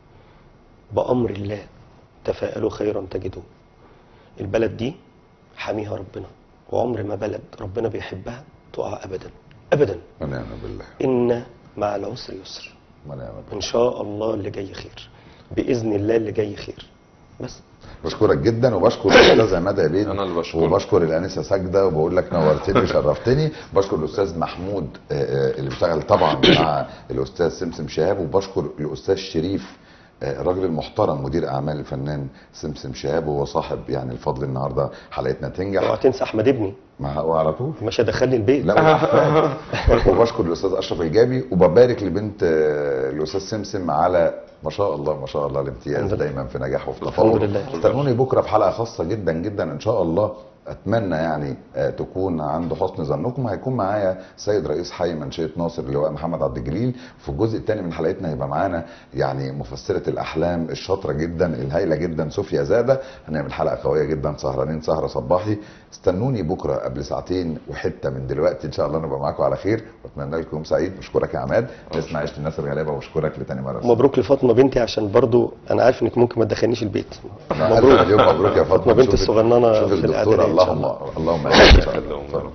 B: بامر الله تفاءلوا خيرا تجدوه البلد دي حاميها ربنا وعمر ما بلد ربنا بيحبها تقع ابدا ابدا
A: ونعم بالله
B: ان مع العسر يسر
A: ونعم بالله
B: ان شاء الله اللي جاي خير باذن الله اللي جاي خير بس
A: بشكرك جدا وبشكر الاستاذ عماد عبيد
C: أنا اللي بشكرك.
A: وبشكر الانسه ساجده وبقول لك نورتني وشرفتني بشكر الاستاذ محمود آه، آه، اللي بيشتغل طبعا مع الاستاذ سمسم شهاب وبشكر الاستاذ شريف آه، الراجل المحترم مدير اعمال الفنان سمسم شهاب وهو صاحب يعني الفضل النهارده حلقتنا
B: اوعى
A: تنجح
B: تنسى احمد ابني
A: ما هو على طول
B: مش هدخلني البيت
A: لا وعفان. وبشكر الاستاذ اشرف ايجابي وببارك لبنت آه، الاستاذ سمسم على ما شاء الله ما شاء الله الامتياز
B: الحمد لله.
A: دايما في نجاح وفي
B: الحمد
A: تفوق
B: لله.
A: استنوني بكره في حلقه خاصه جدا جدا ان شاء الله اتمنى يعني آه، تكون عند حسن ظنكم هيكون معايا سيد رئيس حي منشيه ناصر اللواء محمد عبد الجليل في الجزء الثاني من حلقتنا هيبقى معانا يعني مفسره الاحلام الشاطره جدا الهايله جدا صوفيا زاده هنعمل حلقه قويه جدا سهرانين سهره صباحي استنوني بكره قبل ساعتين وحته من دلوقتي ان شاء الله نبقى معاكم على خير واتمنى لكم يوم سعيد بشكرك يا عماد نسمع عيشه الناس الغلابه واشكرك لتاني مره
B: مبروك لفاطمه بنتي عشان برضو انا عارف انك ممكن ما تدخلنيش البيت
A: مبروك
B: مبروك
A: اليوم مبروك يا فاطمه
B: فاطمة بنت
A: شوف-
B: الصغننة
A: شوف
B: في
A: الدكتوره
B: الإعدادية إن شاء
A: اللهم
B: الله.
A: اللهم امين إن شاء الله.
C: اللهم
A: اتفضل.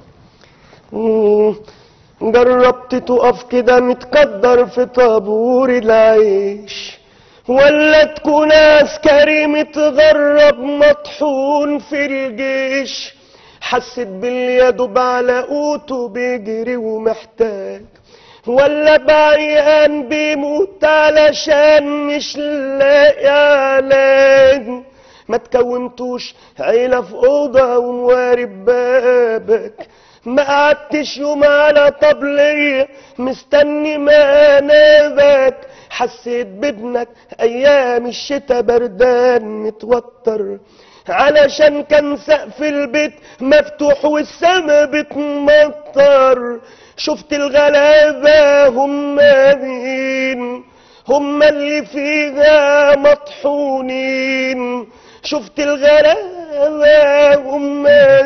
B: مم. جربت تقف كده متقدر في طابور العيش ولا تكون عسكري متغرب مطحون في الجيش حسيت باليدوب على قوته بيجري ومحتاج ولا بعيان بيموت علشان مش لاقي علاج ما تكومتوش عيلة في أوضة وموارب بابك ما قعدتش يوم على طبلية مستني ما نابك حسيت بابنك أيام الشتا بردان متوتر علشان كان سقف البيت مفتوح والسما بتمطر شفت الغلابة هم مين هم اللي فيها مطحونين شفت الغلابة هم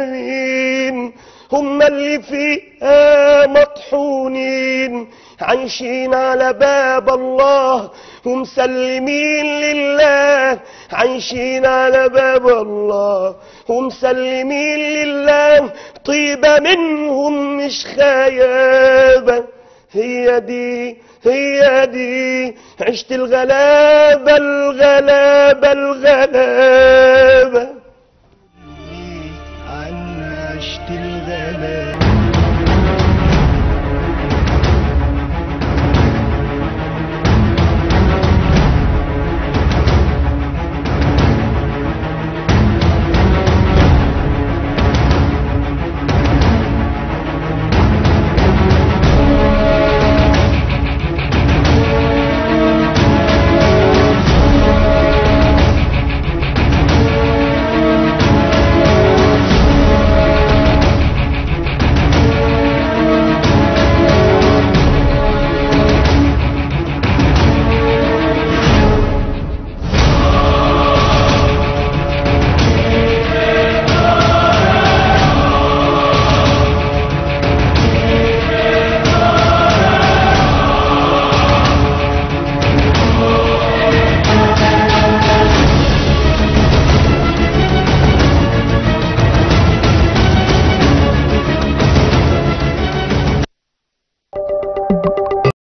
B: مين هم اللي فيها مطحونين عايشين على باب الله ومسلمين لله عايشين على باب الله ومسلمين لله طيبة منهم مش خيابة هي دي هي دي عشت الغلابة الغلابة الغلابة